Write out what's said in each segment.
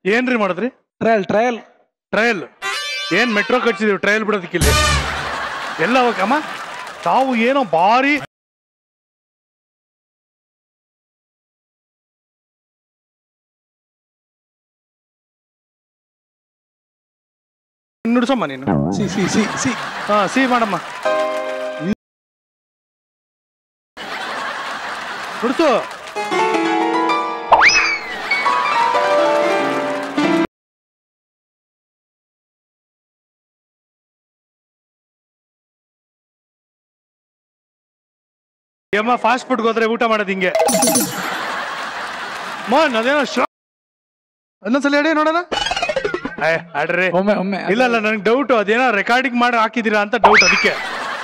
ಏನ್ರಿ ಮಾಡಿದ್ರಿ trial trial trial ಏನ್ ಮೆಟ್ರೋ ಕಟ್ಸಿದೀವಿ ಟ್ರಯಲ್ ಬಿಡೋದಕ್ಕಿಲ್ಲ ಎಲ್ಲ ಹೋಗಮ್ಮ ತಾವು ಏನೋ ಭಾರಿ ನುಡ್ಸಮ್ಮ ನೀನು ಸಿ ಸಿ ಸಿ ಸಿ ಹಾ ಸಿ ಮಾಡಮ್ಮ ನುಡ್ಸು ಏಮ್ಮ ಫಾಸ್ಟ್ ಫುಡ್ಗೆ ಹೋದ್ರೆ ಊಟ ಮಾಡೋದು ಹಿಂಗೆ ಮನ್ ಅದೇನೋ ಶ್ರ ಇನ್ನೊಂದ್ಸಲ ಹೇಳಿ ನೋಡೋಣ ಏ ಆಡ್ರಿ ಒಮ್ಮೆ ಒಮ್ಮೆ ಇಲ್ಲ ಇಲ್ಲ ನನಗೆ ಡೌಟ್ ಅದೇನೋ ರೆಕಾರ್ಡಿಂಗ್ ಮಾಡಿ ಹಾಕಿದೀರಾ ಅಂತ ಡೌಟ್ ಅದಕ್ಕೆ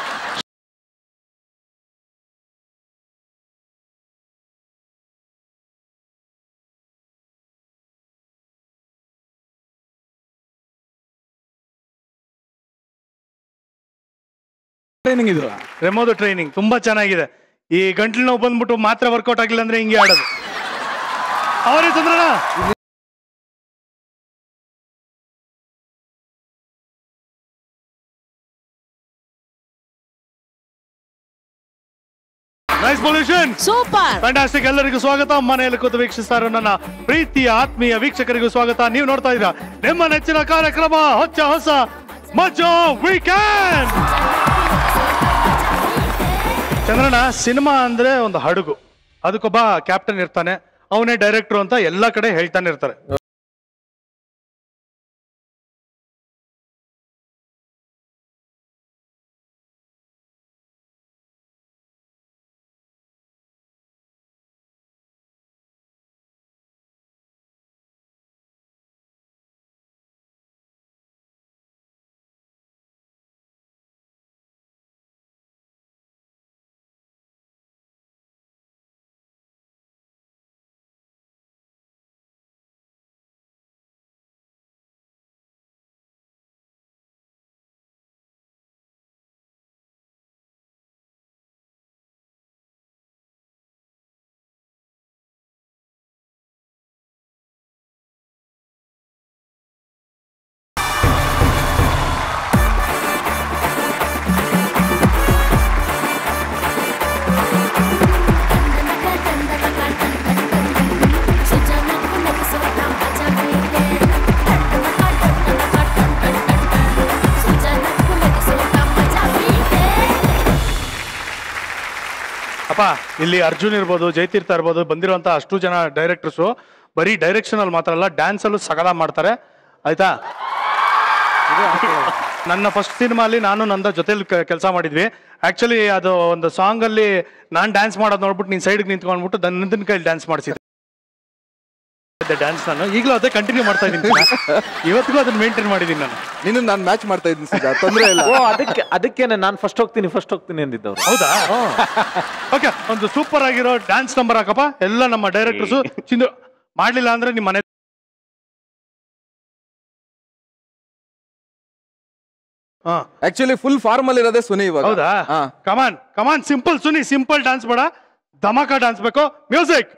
ಟ್ರೈನಿಂಗ್ ಇದು ರೆಮೋದು ಟ್ರೈನಿಂಗ್ ತುಂಬಾ ಚೆನ್ನಾಗಿದೆ ಈ ಗಂಟ್ಲು ನೋವು ಬಂದ್ಬಿಟ್ಟು ಮಾತ್ರ ವರ್ಕೌಟ್ ಆಗಿಲ್ಲ ಅಂದ್ರೆ ಹಿಂಗೆ ಆಡೋದು ಅವರೇ ಚಂದ್ರಣ್ಣ ನೈಸ್ ಪೊಲ್ಯೂಷನ್ ಸೂಪರ್ ಫ್ಯಾಂಟಾಸ್ಟಿಕ್ ಎಲ್ಲರಿಗೂ ಸ್ವಾಗತ ಮನೆಯಲ್ಲಿ ಕೂತು ವೀಕ್ಷಿಸ್ತಾರೆ ನನ್ನ ಪ್ರೀತಿಯ ಆತ್ಮೀಯ ವೀಕ್ಷಕರಿಗೂ ಸ್ವಾಗತ ನೀವು ನೋಡ್ತಾ ಇದ್ದೀರಾ ನಿಮ್ಮ ನೆಚ್ಚಿನ ಕಾರ್ಯಕ್ರಮ ಹೊಚ್ಚ ಹೊಸ ಮಜಾ ವೀಕೆಂಡ್ ಚಂದ್ರಣ್ಣ ಸಿನಿಮಾ ಅಂದ್ರೆ ಒಂದು ಹಡಗು ಅದಕ್ಕೊಬ್ಬ ಕ್ಯಾಪ್ಟನ್ ಇರ್ತಾನೆ ಅವನೇ ಡೈರೆಕ್ಟರ್ ಅಂತ ಎಲ್ಲ ಕಡೆ ಹೇಳ್ತಾನೆ ಇರ್ತಾರೆ ಅಪ್ಪ ಇಲ್ಲಿ ಅರ್ಜುನ್ ಇರ್ಬೋದು ಜಯತೀರ್ಥ ಇರ್ಬೋದು ಬಂದಿರುವಂತ ಅಷ್ಟು ಜನ ಡೈರೆಕ್ಟರ್ಸು ಬರೀ ಡೈರೆಕ್ಷನ್ ಅಲ್ಲಿ ಮಾತ್ರ ಅಲ್ಲ ಡ್ಯಾನ್ಸ್ ಅಲ್ಲೂ ಸಗದ ಮಾಡ್ತಾರೆ ಆಯ್ತಾ ನನ್ನ ಫಸ್ಟ್ ಸಿನಿಮಾಲಿ ನಾನು ನಂದ ಜೊತೆಲಿ ಕೆಲಸ ಮಾಡಿದ್ವಿ ಆಕ್ಚುಲಿ ಅದು ಒಂದು ಸಾಂಗ್ ಅಲ್ಲಿ ನಾನ್ ಡ್ಯಾನ್ಸ್ ಮಾಡೋದು ನೋಡ್ಬಿಟ್ಟು ನೀನ್ ಸೈಡ್ ನಿಂತ್ಕೊಂಡ್ಬಿಟ್ಟು ನಂದನ್ ಕೈಲಿ ಡ್ಯಾನ್ಸ್ ಮಾಡಿಸಿದ್ದೆ ಡ್ಯಾನ್ಸ್ ನಾನು ಈಗಲೂ ಅದೇ ಕಂಟಿನ್ಯೂ ಮಾಡ್ತಾ ಇದ್ದೀನಿ ಇವತ್ತಿಗೂ ಅದನ್ನ ಮೇಂಟೈನ್ ಮಾಡಿದ್ದೀನಿ ನಾನು ನೀನು ನಾನು ಮ್ಯಾಚ್ ಮಾಡ್ತಾ ಇದ್ದೀನಿ ಸೀದಾ ತೊಂದ್ರೆ ಇಲ್ಲ ಓ ಅದಕ್ಕೆ ಅದಕ್ಕೇನೆ ನಾನು ಫಸ್ಟ್ ಹೋಗ್ತೀನಿ ಫಸ್ಟ್ ಹೋಗ್ತೀನಿ ಅಂದಿದ್ದವ್ರು ಹೌದಾ ಓಕೆ ಒಂದು ಸೂಪರ್ ಆಗಿರೋ ಡ್ಯಾನ್ಸ್ ನಂಬರ್ ಹಾಕಪ್ಪ ಎಲ್ಲ ನಮ್ಮ ಡೈರೆಕ್ಟರ್ಸ್ ಚಿಂದು ಮಾಡ್ಲಿಲ್ಲ ಅಂದ್ರೆ ನಿಮ್ಮ ಮನೆ ಹಾ ಆಕ್ಚುಲಿ ಫುಲ್ ಫಾರ್ಮ್ ಅಲ್ಲಿ ಇರೋದೇ ಸುನಿ ಇವಾಗ ಹೌದಾ ಹಾ. Come on come on simple Suni simple dance ಬೇಡ ಧಮಾಕ ಡ್ಯಾನ್ಸ್ ಬೇಕು ಮ್ಯೂಸಿಕ್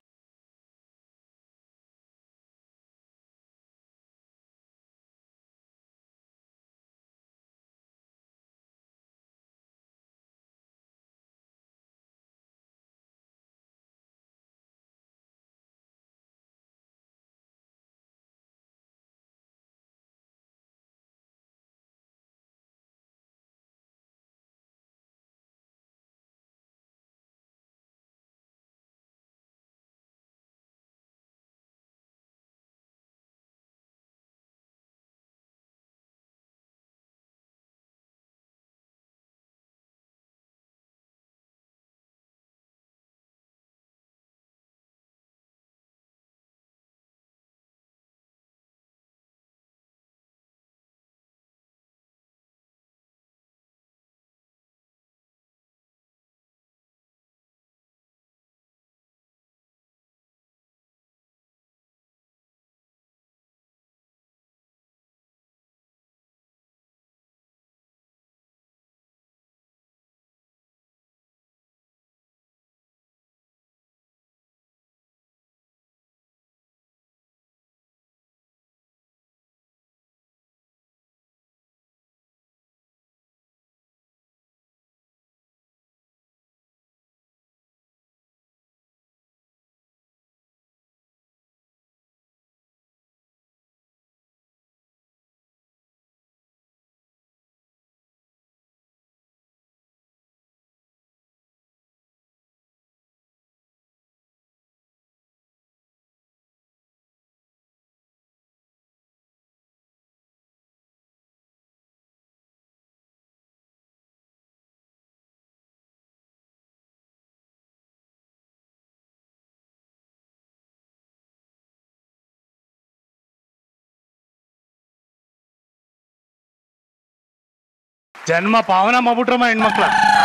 ಜನ್ಮ ಪಾವನ ಮಾಡ್ಬಿಟ್ರಮ್ಮ ಹೆಣ್ಮಕ್ಳ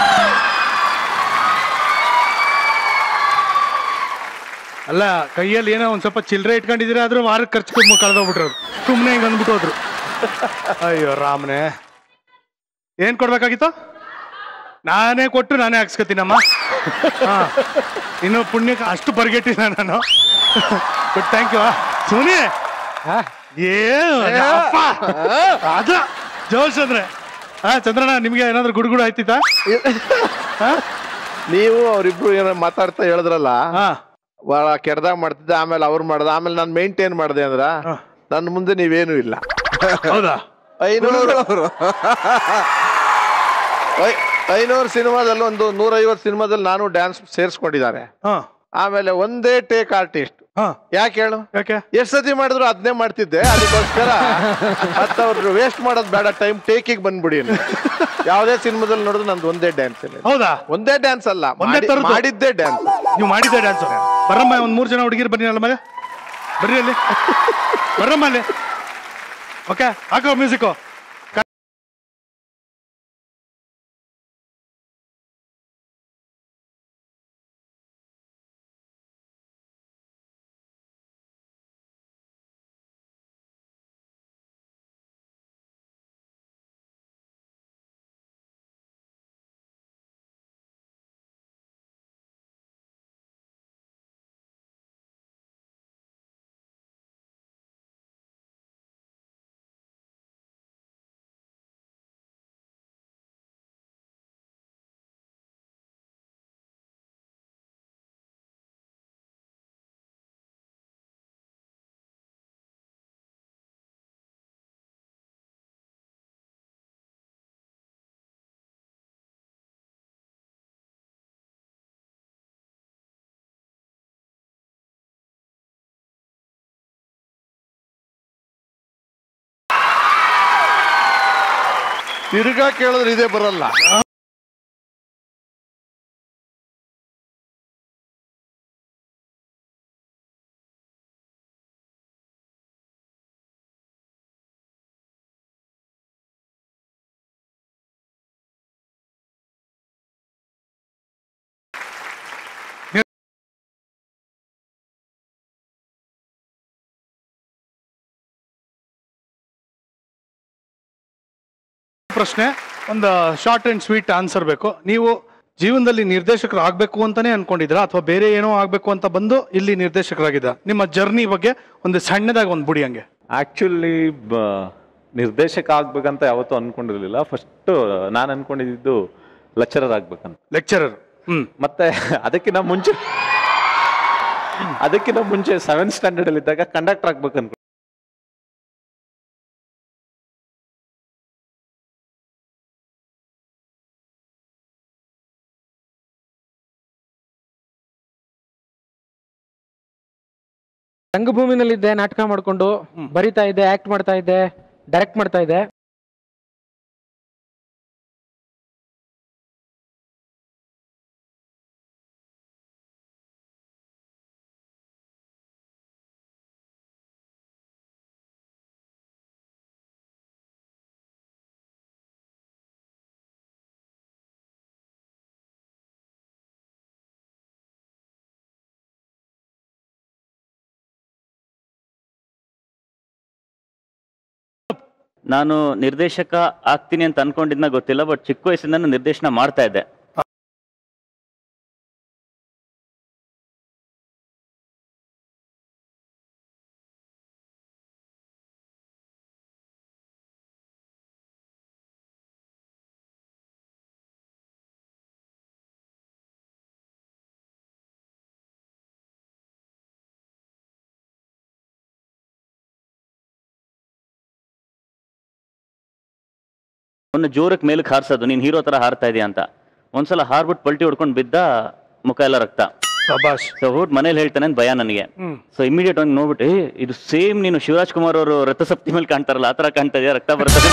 ಅಲ್ಲ ಕೈಯಲ್ಲಿ ಏನೋ ಒಂದ್ ಸ್ವಲ್ಪ ಚಿಲ್ಲರೆ ಇಟ್ಕೊಂಡಿದ್ದೀರಾ ಆದ್ರೂ ವಾರಕ್ಕೆ ಖರ್ಚು ಕಳೆದೋಗ್ಬಿಟ್ರು ಸುಮ್ಮನೆ ಹಿಂಗ್ ಅಂದ್ಬಿಟ್ಟು ಹೋದ್ರು ಅಯ್ಯೋ ರಾಮನೆ ಏನ್ ಕೊಡ್ಬೇಕಾಗಿತ್ತು ನಾನೇ ಕೊಟ್ಟು ನಾನೇ ಹಾಕ್ಸ್ಕೊತೀನಮ್ಮ ಹಾ ಇನ್ನು ಪುಣ್ಯಕ್ಕೆ ಅಷ್ಟು ಬರ್ಗೆಟ್ಟಿಲ್ಲ ನಾನು ಬಟ್ ಥ್ಯಾಂಕ್ ಯು ಸುನಿ ಏನು ಅಪ್ಪ ಅದ ಜೋಶ್ ಅಂದ್ರೆ ಹಾ ಚಂದ್ರಣ್ಣ ನಿಮ್ಗೆ ಏನಾದ್ರು ಗುಡುಗುಡು ಆಯ್ತಿತ್ತಾ ಹಾ ನೀವು ಅವ್ರಿಬ್ರು ಏನೋ ಮಾತಾಡ್ತಾ ಹೇಳಿದ್ರಲ್ಲ ಹಾ ಬಹಳ ಕೆಡ್ದಾಗ ಮಾಡ್ತಿದ್ದೆ ಆಮೇಲೆ ಅವ್ರು ಮಾಡ್ದ ಆಮೇಲೆ ನಾನು ಮೇಂಟೈನ್ ಮಾಡಿದೆ ಅಂದ್ರ ಹಾ. ನನ್ನ ಮುಂದೆ ನೀವೇನು ಇಲ್ಲ ಹೌದಾ ಐನೂರು ಐ- ಐನೂರು ಸಿನಿಮಾದಲ್ಲಿ ಒಂದು ನೂರೈವತ್ತು ಸಿನಿಮಾದಲ್ಲಿ ನಾನು ಡ್ಯಾನ್ಸ್ ಸೇರಿಸ್ಕೊಂಡಿದ್ದಾರೆ ಹಾ ಆಮೇಲೆ ಒಂದೇ ಟೇಕ್ ಆರ್ಟಿಸ್ಟ್ ಹಾ ಯಾಕೆ ಹೇಳು ಯಾಕೆ ಎಷ್ಟ್ ಸತಿ ಮಾಡಿದ್ರು ಅದನ್ನೇ ಮಾಡ್ತಿದ್ದೆ ಅದಕ್ಕೋಸ್ಕರ ಮತ್ತೆ ಅವ್ರು ವೇಸ್ಟ್ ಮಾಡೋದು ಬೇಡ ಟೈಮ್ ಟೇಕಿಗೆ ಬಂದ್ಬಿಡಿ ಅಂತ. ಯಾವುದೇ ಸಿನಿಮಾದಲ್ಲಿ ನೋಡಿದ್ರು ನಂದು ಒಂದೇ ಡ್ಯಾನ್ಸ್ ಇಲ್ಲ ಹೌದಾ ಒಂದೇ ಡ್ಯಾನ್ಸ್ ಅಲ್ಲ ಒಂದೇ ಮಾಡಿ- ಥರದ್ದು? ಮಾಡಿದ್ದೇ ಡ್ಯಾನ್ಸ್ ನೀವು ಮಾಡಿದ್ದೆ ಡ್ಯಾನ್ಸ್ ಬರಮ್ಮ ಒಂದ್ ಮೂರ್ ಜನ ಹುಡುಗಿರು ಬನ್ನಿ ಅಲ್ಲ ಮಗ ಬರ್ರಿ ಅಲ್ಲಿ ಬರ್ರಮ್ಮ ಅಲ್ಲಿ ಓಕೆ ಹಾಕೋ ಮ್ಯೂಸಿಕ್ ತಿರ್ಗಾ ಕೇಳಿದ್ರೆ ಇದೇ ಬರಲ್ಲ ಪ್ರಶ್ನೆ ಒಂದು ಶಾರ್ಟ್ ಅಂಡ್ ಸ್ವೀಟ್ ಆನ್ಸರ್ ಬೇಕು ನೀವು ಜೀವನದಲ್ಲಿ ನಿರ್ದೇಶಕರು ಆಗ್ಬೇಕು ಅಂತಾನೆ ಅನ್ಕೊಂಡಿದ್ರಾ ಅಥವಾ ಬೇರೆ ಏನೋ ಆಗ್ಬೇಕು ಅಂತ ಬಂದು ಇಲ್ಲಿ ನಿರ್ದೇಶಕರಾಗಿದ್ದ ನಿಮ್ಮ ಜರ್ನಿ ಬಗ್ಗೆ ಒಂದು ಸಣ್ಣದಾಗಿ ಒಂದು ಬುಡಿ ಹಂಗೆ ಆಕ್ಚುಲಿ ನಿರ್ದೇಶಕ ಆಗ್ಬೇಕಂತ ಯಾವತ್ತೂ ಅನ್ಕೊಂಡಿರ್ಲಿಲ್ಲ ಫಸ್ಟ್ ನಾನು ಅನ್ಕೊಂಡಿದ್ದು ಲೆಕ್ಚರರ್ ಆಗ್ಬೇಕಂತ ಲೆಕ್ಚರರ್ ಹ್ಮ್ ಮತ್ತೆ ಅದಕ್ಕಿಂತ ಮುಂಚೆ ಅದಕ್ಕಿಂತ ಮುಂಚೆ ಸೆವೆಂತ್ ಸ್ಟ್ಯಾಂಡರ್ಡ್ ಅಲ್ಲಿ ಇದ್ದಾಗ ಕಂಡಕ್ಟರ್ ಆಗ್ಬೇಕು ಅನ್ಕೊಂಡು ರಂಗಭೂಮಿನಲ್ಲಿದ್ದೆ ನಾಟಕ ಮಾಡ್ಕೊಂಡು ಬರಿತಾ ಇದ್ದೆ ಆಕ್ಟ್ ಮಾಡ್ತಾ ಇದ್ದೆ ಡೈರೆಕ್ಟ್ ಮಾಡ್ತಾ ಇದ್ದೆ ನಾನು ನಿರ್ದೇಶಕ ಆಗ್ತೀನಿ ಅಂತ ಅನ್ಕೊಂಡಿದ್ನ ಗೊತ್ತಿಲ್ಲ ಬಟ್ ಚಿಕ್ಕ ವಯಸ್ಸಿಂದ ನಿರ್ದೇಶನ ಮಾಡ್ತಾ ಇದ್ದೆ ಅವನ್ನ ಜೋರಕ್ಕೆ ಮೇಲಕ್ಕೆ ಹಾರ್ಸೋದು ನೀನ್ ಹೀರೋ ತರ ಹಾರ್ತಾ ಇದೆಯಾ ಅಂತ ಒಂದ್ಸಲ ಹಾರ್ಬಿಟ್ಟು ಪಲ್ಟಿ ಹೊಡ್ಕೊಂಡು ಬಿದ್ದ ಮುಖ ಎಲ್ಲ ರಕ್ತ ಶಬಾಷ್ ಸೊ ಹೋಟ್ ಮನೇಲಿ ಹೇಳ್ತಾನೆ ಅಂತ ಭಯ ನನಗೆ ಹ್ಮ್ ಸೊ ಇಮಿಡಿಯೇಟ್ ಆಗಿ ನೋಡ್ಬಿಟ್ಟು ಏ ಇದು ಸೇಮ್ ನೀನು ಶಿವರಾಜ್ ಕುಮಾರ್ ಅವರು ರಥಸಪ್ತಿ ಮೇಲೆ ಕಾಣ್ತಾರಲ್ಲ ಆ ತರ ಕಾಣ್ತಾ ಇದೆಯಾ ರಕ್ತ ಬರ್ತದೆ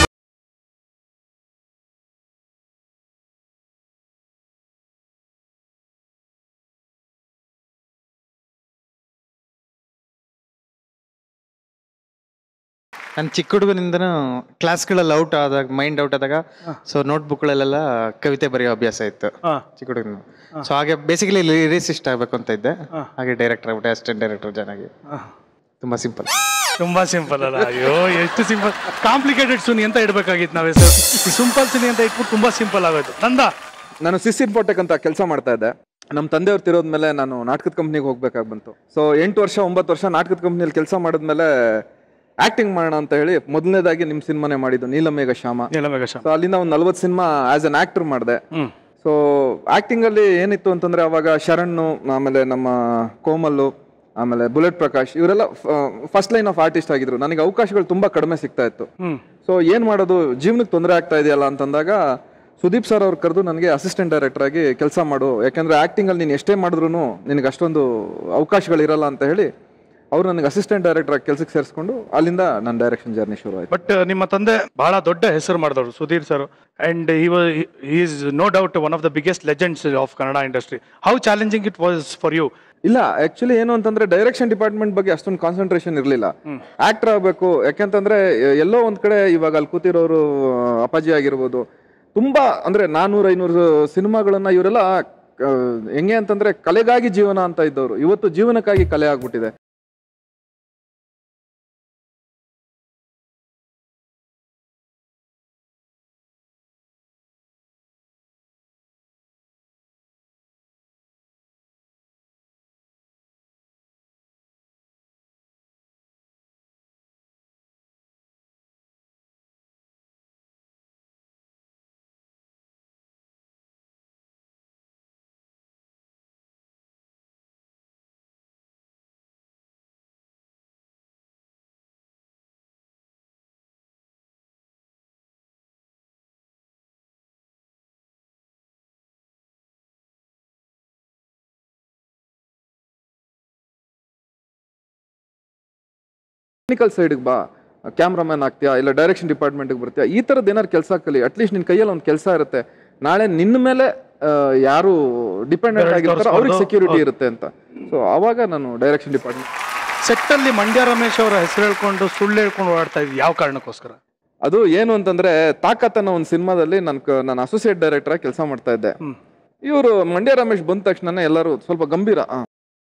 ನಾನು ಚಿಕ್ಕ ಹುಡುಗನಿಂದನೂ ಕ್ಲಾಸ್ಗಳಲ್ಲಿ ಔಟ್ ಆದಾಗ ಮೈಂಡ್ ಔಟ್ ಆದಾಗ ಸೊ ನೋಟ್ಬುಕ್ಗಳಲ್ಲೆಲ್ಲ ಕವಿತೆ ಬರೆಯೋ ಅಭ್ಯಾಸ ಇತ್ತು ಹಾ. ಚಿಕ್ಕ ಹುಡುಗನ ಸೊ ಹಾಗೆ ಬೇಸಿಕಲಿ ಲಿರಿಸಿಸ್ಟ್ ಆಗಬೇಕು ಅಂತ ಇದ್ದೆ ಹಾಗೆ ಡೈರೆಕ್ಟರ್ ಆಗ್ಬಿಟ್ಟೆ ಅಸಿಸ್ಟೆಂಟ್ ಡೈರೆಕ್ಟರ್ ಚೆನ್ನಾಗಿ ತುಂಬಾ ಸಿಂಪಲ್ ತುಂಬಾ ಸಿಂಪಲ್ ಅಲ್ಲ ಅಯ್ಯೋ ಎಷ್ಟು ಸಿಂಪಲ್ ಕಾಂಪ್ಲಿಕೇಟೆಡ್ ಸುನಿ ಅಂತ ಇಡ್ಬೇಕಾಗಿತ್ತು ನಾವೇ ಸರ್ ಈ ಸಿಂಪಲ್ ಸುನಿ ಅಂತ ಇಟ್ಬಿಟ್ಟು ತುಂಬಾ ಸಿಂಪಲ್ ಆಗೋಯ್ತು ನಂದ ನಾನು ಸಿಸ್ ಇನ್ಫೋಟೆಕ್ ಅಂತ ಕೆಲಸ ಮಾಡ್ತಾ ಇದ್ದೆ ನಮ್ಮ ತಂದೆಯವ್ರು ತಿರೋದ್ಮೇಲೆ ನಾನು ನಾಟಕದ ಕಂಪ್ನಿಗೆ ಹೋಗ್ಬೇಕಾಗಿ ಬಂತು ಸೊ ಎಂಟು ವರ್ಷ ಒಂಬತ್ತು ವರ್ಷ ನಾಟಕದ ಕಂಪ್ನಿಯಲ್ಲಿ ಕೆಲಸ ಮಾಡಿದ್ಮೇಲೆ ಆಕ್ಟಿಂಗ್ ಮಾಡೋಣ ಅಂತ ಹೇಳಿ ಮೊದಲನೇದಾಗಿ ನಿಮ್ಮ ಸಿನಿಮಾನೇ ಮಾಡಿದ್ದು ನೀಲಮೇಘ ಶ್ಯಾಮ ನೀಲಮೇಘ ಶ್ಯಾಮ. ಸೊ ಅಲ್ಲಿಂದ ಒಂದು ನಲ್ವತ್ತು ಸಿನಿಮಾ ಆಸ್ ಅನ್ ಆಕ್ಟರ್ ಮಾಡಿದೆ ಸೊ ಆಕ್ಟಿಂಗ್ ಅಲ್ಲಿ ಏನಿತ್ತು ಅಂತಂದ್ರೆ ಅವಾಗ ಶರಣ್ ಆಮೇಲೆ ನಮ್ಮ ಕೋಮಲ್ಲು ಆಮೇಲೆ ಬುಲೆಟ್ ಪ್ರಕಾಶ್ ಇವರೆಲ್ಲ ಫಸ್ಟ್ ಲೈನ್ ಆಫ್ ಆರ್ಟಿಸ್ಟ್ ಆಗಿದ್ರು ನನಗೆ ಅವಕಾಶಗಳು ತುಂಬಾ ಕಡಿಮೆ ಸಿಗ್ತಾ ಇತ್ತು ಸೊ ಏನ್ ಮಾಡೋದು ಜೀವನಕ್ಕೆ ತೊಂದರೆ ಆಗ್ತಾ ಇದೆಯಲ್ಲ ಅಂತಂದಾಗ ಸುದೀಪ್ ಸರ್ ಅವ್ರು ಕರೆದು ನನಗೆ ಅಸಿಸ್ಟೆಂಟ್ ಡೈರೆಕ್ಟರ್ ಆಗಿ ಕೆಲಸ ಮಾಡು ಯಾಕಂದ್ರೆ ಆಕ್ಟಿಂಗ್ ಅಲ್ಲಿ ನೀನು ಎಷ್ಟೇ ಮಾಡಿದ್ರು ನಿನಗೆ ಅಷ್ಟೊಂದು ಅವಕಾಶಗಳಿರಲ್ಲ ಅಂತ ಹೇಳಿ ಅವ್ರು ನನಗೆ ಅಸಿಸ್ಟೆಂಟ್ ಡೈರೆಕ್ಟರ್ ಆಗಿ ಕೆಲಸಕ್ಕೆ ಸೇರಿಸ್ಕೊಂಡು ಅಲ್ಲಿಂದ ನನ್ನ ಡೈರೆಕ್ಷನ್ ಜರ್ನಿ ಶುರು ಆಯ್ತು ಬಟ್ ನಿಮ್ಮ ತಂದೆ ಬಹಳ ದೊಡ್ಡ ಹೆಸರು ಮಾಡಿದವರು Sudheer sir and is no doubt one of the biggest legends of Kannada industry how challenging it was for you ಇಲ್ಲ ಆಕ್ಚುಲಿ ಏನು ಅಂತಂದ್ರೆ ಡೈರೆಕ್ಷನ್ ಡಿಪಾರ್ಟ್ಮೆಂಟ್ ಬಗ್ಗೆ ಅಷ್ಟೊಂದು ಕಾನ್ಸಂಟ್ರೇಷನ್ ಇರಲಿಲ್ಲ ಆಕ್ಟರ್ ಆಗಬೇಕು ಯಾಕೆಂತಂದ್ರೆ ಎ- ಎಲ್ಲೋ ಒಂದ್ ಕಡೆ ಇವಾಗ ಅಲ್ಲಿ ಕೂತಿರೋರು ಆ, ಅಪ್ಪಾಜಿ ಆಗಿರ್ಬೋದು ತುಂಬಾ ಅಂದ್ರೆ ನಾನೂರ ಐನೂರು ಸಿನಿಮಾಗಳನ್ನ ಇವರೆಲ್ಲ ಆ, ಹೆಂಗೆ ಅಂತಂದ್ರೆ ಕಲೆಗಾಗಿ ಜೀವನ ಅಂತ ಇದ್ದವರು ಇವತ್ತು ಜೀವನಕ್ಕಾಗಿ ಕಲೆ ಆಗ್ಬಿಟ್ಟಿದೆ ಟೆಕ್ನಿಕಲ್ ಸೈಡ್ಗೆ ಬಾ ಕ್ಯಾಮ್ರಾಮನ್ ಆಗ್ತೀಯಾ ಇಲ್ಲ ಡೈರೆಕ್ಷನ್ ಡಿಪಾರ್ಟ್ಮೆಂಟ್ಗೆ ಬರ್ತೀಯಾ ಈ ಥರದ್ದು ಏನಾರು ಕೆಲಸ ಕಲಿ ಅಟ್ಲೀಸ್ಟ್ ನಿನ್ನ ಕೈಯಲ್ಲಿ ಒಂದು ಕೆಲಸ ಇರುತ್ತೆ ನಾಳೆ ನಿನ್ನ ಮೇಲೆ ಆ, ಯಾರು ಡಿಪೆಂಡೆಂಟ್ ಬೆರಳು ಆಗಿರ್ತಾರೋ ಅವ್ರಿಗೆ ತೋರಿಸ್ಬಾರ್ದು. ಸೆಕ್ಯೂರಿಟಿ ಹೌದು. ಇರುತ್ತೆ ಅಂತ ಸೊ ಅವಾಗ ನಾನು ಡೈರೆಕ್ಷನ್ ಡಿಪಾರ್ಟ್ಮೆಂಟ್ ಸೆಟ್ ಅಲ್ಲಿ ಮಂಡ್ಯ ರಮೇಶ್ ಅವರ ಹೆಸರು ಹೇಳ್ಕೊಂಡು ಸುಳ್ಳು ಹೇಳ್ಕೊಂಡು ಓಡಾಡ್ತಾ ಇದ್ವಿ ಯಾವ ಕಾರಣಕ್ಕೋಸ್ಕರ ಅದು ಏನು ಅಂತಂದ್ರೆ ತಾಕತ್ ಅನ್ನೋ ಒಂದು ಸಿನಿಮಾದಲ್ಲಿ ನಾನು ನಾನು ಅಸೋಸಿಯೇಟ್ ಡೈರೆಕ್ಟರ್ ಆಗಿ ಕೆಲಸ ಮಾಡ್ತಾ ಇದ್ದೆ ಇವರು ಮಂಡ್ಯ ರಮೇಶ್ ಬಂದ ತಕ್ಷಣ ಎಲ್ಲರೂ ಸ್ವಲ್ಪ ಗಂಭೀರ ಆ,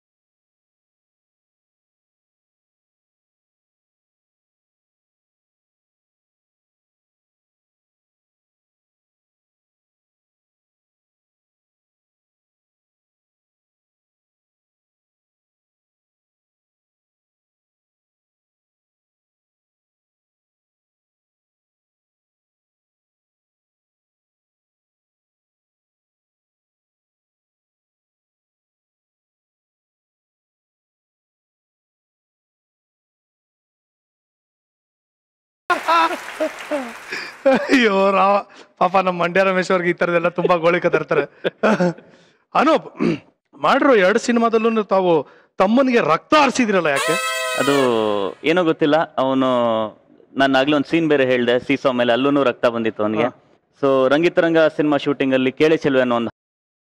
ಅಯ್ಯೋ ರಾವ ಪಾಪ ನಮ್ಮ ಮಂಡ್ಯ ರಮೇಶ್ ಅವ್ರಿಗೆ ಈ ಥರದೆಲ್ಲ ತುಂಬಾ ಗೋಳಿಕ ತರ್ತಾರೆ ಅನೂಪ್ ಮಾಡ್ರು ಎರಡು ಸಿನಿಮಾದಲ್ಲೂ ತಾವು ತಮ್ಮನಿಗೆ ರಕ್ತ ಹರಿಸಿದ್ರಲ್ಲ ಯಾಕೆ ಅದು ಏನೋ ಗೊತ್ತಿಲ್ಲ ಅವನು ನಾನು ಆಗ್ಲೇ ಒಂದು ಸೀನ್ ಬೇರೆ ಹೇಳ್ದೆ ಸೀಸೋ ಮೇಲೆ ಅಲ್ಲೂ ರಕ್ತ ಬಂದಿತ್ತು ಅವನಿಗೆ ಸೊ ರಂಗಿತರಂಗ ಸಿನಿಮಾ ಶೂಟಿಂಗ್ ಅಲ್ಲಿ ಕೇಳಿ ಚೆಲುವೆ ಅನ್ನೋ ಒಂದು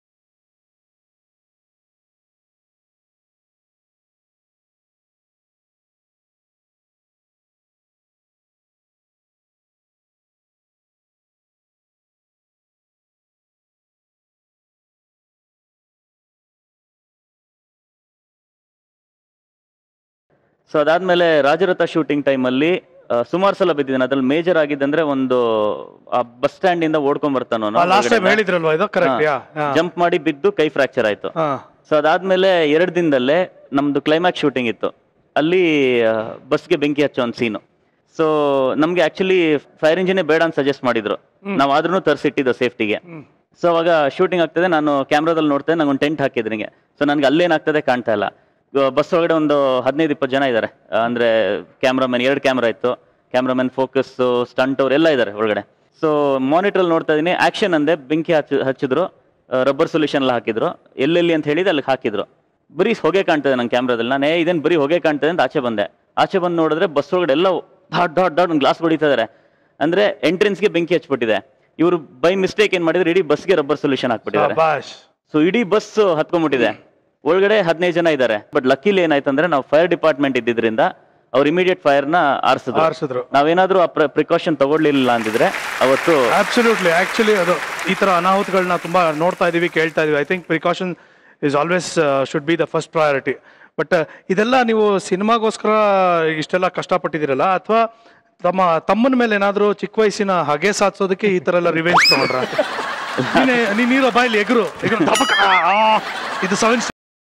ಸೊ ಅದಾದ್ಮೇಲೆ ರಾಜರಥ ಶೂಟಿಂಗ್ ಟೈಮಲ್ಲಿ ಸುಮಾರು ಸಲ ಬಿದ್ದಿದ್ದಾನೆ ಅದ್ರಲ್ಲಿ ಮೇಜರ್ ಆಗಿದ್ದಂದ್ರೆ ಒಂದು ಆ ಬಸ್ ಸ್ಟ್ಯಾಂಡ್ ಇಂದ ಓಡ್ಕೊಂಡ್ ಬರ್ತಾನ ಲಾಸ್ಟ್ ಟೈಮ್ ಹೇಳಿದ್ರಲ್ವಾ ಇದು ಕರೆಕ್ಟ್ ಯಾ ಜಂಪ್ ಮಾಡಿ ಬಿದ್ದು ಕೈ ಫ್ರಾಕ್ಚರ್ ಆಯ್ತು ಹಾ ಸೊ ಅದಾದ್ಮೇಲೆ ಎರಡು ದಿನದಲ್ಲೇ ನಮ್ದು ಕ್ಲೈಮ್ಯಾಕ್ಸ್ ಶೂಟಿಂಗ್ ಇತ್ತು ಅಲ್ಲಿ ಬಸ್ಗೆ ಬೆಂಕಿ ಹಚ್ಚೋ ಒಂದು ಸೀನು ಸೊ ನಮ್ಗೆ ಆಕ್ಚುಲಿ ಫೈರ್ ಇಂಜಿನೇ ಬೇಡ ಅಂತ ಸಜೆಸ್ಟ್ ಮಾಡಿದ್ರು ನಾವು ಆದ್ರೂ ತರಿಸಿಟ್ಟಿದ್ದು ಸೇಫ್ಟಿಗೆ ಸೊ ಅವಾಗ ಶೂಟಿಂಗ್ ಆಗ್ತದೆ ನಾನು ಕ್ಯಾಮ್ರಾದಲ್ಲಿ ನೋಡ್ತೇನೆ ನಂಗೆ ಒಂದು ಟೆಂಟ್ ಹಾಕಿದ್ರಿಂಗೆ ಸೊ ನನಗೆ ಅಲ್ಲೇನಾಗ್ತದೆ ಕಾಣ್ತಾ ಇಲ್ಲ ಬಸ್ ಒಳಗಡೆ ಒಂದು ಹದಿನೈದು ಇಪ್ಪತ್ತು ಜನ ಇದ್ದಾರೆ ಅಂದ್ರೆ ಕ್ಯಾಮ್ರಾಮನ್ ಎರಡು ಕ್ಯಾಮ್ರಾ ಇತ್ತು ಕ್ಯಾಮ್ರಾಮನ್ ಫೋಕಸ್ ಸ್ಟಂಟ್ ಅವ್ರು ಎಲ್ಲ ಇದ್ದಾರೆ ಒಳಗಡೆ ಸೊ ಮಾನಿಟ್ರಲ್ಲಿ ನೋಡ್ತಾ ಇದೀನಿ ಆಕ್ಷನ್ ಅಂದೆ ಬೆಂಕಿ ಹಚ್ಚ ಹಚ್ಚಿದ್ರು ರಬ್ಬರ್ ಸೊಲ್ಯೂಷನ್ ಎಲ್ಲ ಹಾಕಿದ್ರು ಎಲ್ಲೆಲ್ಲಿ ಅಂತ ಹೇಳಿದ್ರೆ ಅಲ್ಲಿಗೆ ಹಾಕಿದ್ರು ಬರೀ ಹೊಗೆ ಕಾಣ್ತದೆ ನನ್ನ ಕ್ಯಾಮ್ರಾದಲ್ಲಿ ನಾನು ಏ ಇದೇನು ಬರೀ ಹೊಗೆ ಕಾಣ್ತದೆ ಅಂತ ಆಚೆ ಬಂದೆ ಆಚೆ ಬಂದು ನೋಡಿದ್ರೆ ಬಸ್ ಒಳಗಡೆ ಎಲ್ಲ ಡಾಟ್ ಡಾಟ್ ಡಾಟ್ ಗ್ಲಾಸ್ ಹೊಡಿತಾ ಇದಾರೆ ಅಂದ್ರೆ ಎಂಟ್ರೆನ್ಸ್ಗೆ ಬೆಂಕಿ ಹಚ್ಬಿಟ್ಟಿದೆ ಇವರು ಬೈ ಮಿಸ್ಟೇಕ್ ಏನ್ ಮಾಡಿದ್ರೆ ಇಡೀ ಬಸ್ಗೆ ರಬ್ಬರ್ ಸೊಲ್ಯೂಷನ್ ಹಾಕ್ಬಿಟ್ಟಿದ್ದಾರೆ ಬಾಶ್ ಸೊ ಇಡೀ ಬಸ್ ಹತ್ಕೊಂಡ್ಬಿಟ್ಟಿದೆ ಒಳಗಡೆ ಹದಿನೈದು ಜನ ಇದ್ದಾರೆ ಬಟ್ ಲಕ್ಕಿಲಿ ಏನಾಯ್ತು ಅಂದ್ರೆ ನಾವು ಫೈರ್ ಡಿಪಾರ್ಟ್ಮೆಂಟ್ ಇದ್ದಿದ್ರಿಂದ ಅವ್ರು ಇಮಿಡಿಯೇಟ್ ಫೈರ್ ನ ಆರಿಸಿದ್ರು ಆರ್ಸಿದ್ರು. ನಾವೇನಾದ್ರೂ ಆ ಪ್ರಿಕಾಷನ್ ತಗೊಳ್ಲಿಲ್ಲ ಅಂದಿದ್ರೆ ಅವತ್ತು ಅಬ್ಸಲ್ಯೂಟ್ಲಿ ಆಕ್ಚುಲಿ ಅದು ಈ ತರ ಅನಾಹುತಗಳನ್ನ ತುಂಬಾ ನೋಡ್ತಾ ಇದೀವಿ ಕೇಳ್ತಾ ಇದೀವಿ I think precaution is always should be the first priority but ಇದೆಲ್ಲ ನೀವು ಸಿನಿಮಾಗೋಸ್ಕರ ಇಷ್ಟೆಲ್ಲ ಕಷ್ಟಪಟ್ಟಿದ್ದೀರಲ್ಲ ಅಥವಾ ತಮ್ಮ ತಮ್ಮನ ಮೇಲೆ ಏನಾದರೂ ಚಿಕ್ಕ ವಯಸ್ಸಿನ ಹಗೆ ಸಾಧಿಸೋದಕ್ಕೆ ಈ ತರ ಎಲ್ಲ ರಿವೆಂಜ್ ತಗೊಂಡ್ರ ನೀನೇ ನೀನ್ ನೀರೋ ಬಾಯಲ್ಲಿ ಎಗರು ಎಗರು ದಪಕ, ಆ, ಇದು ಸೆವೆನ್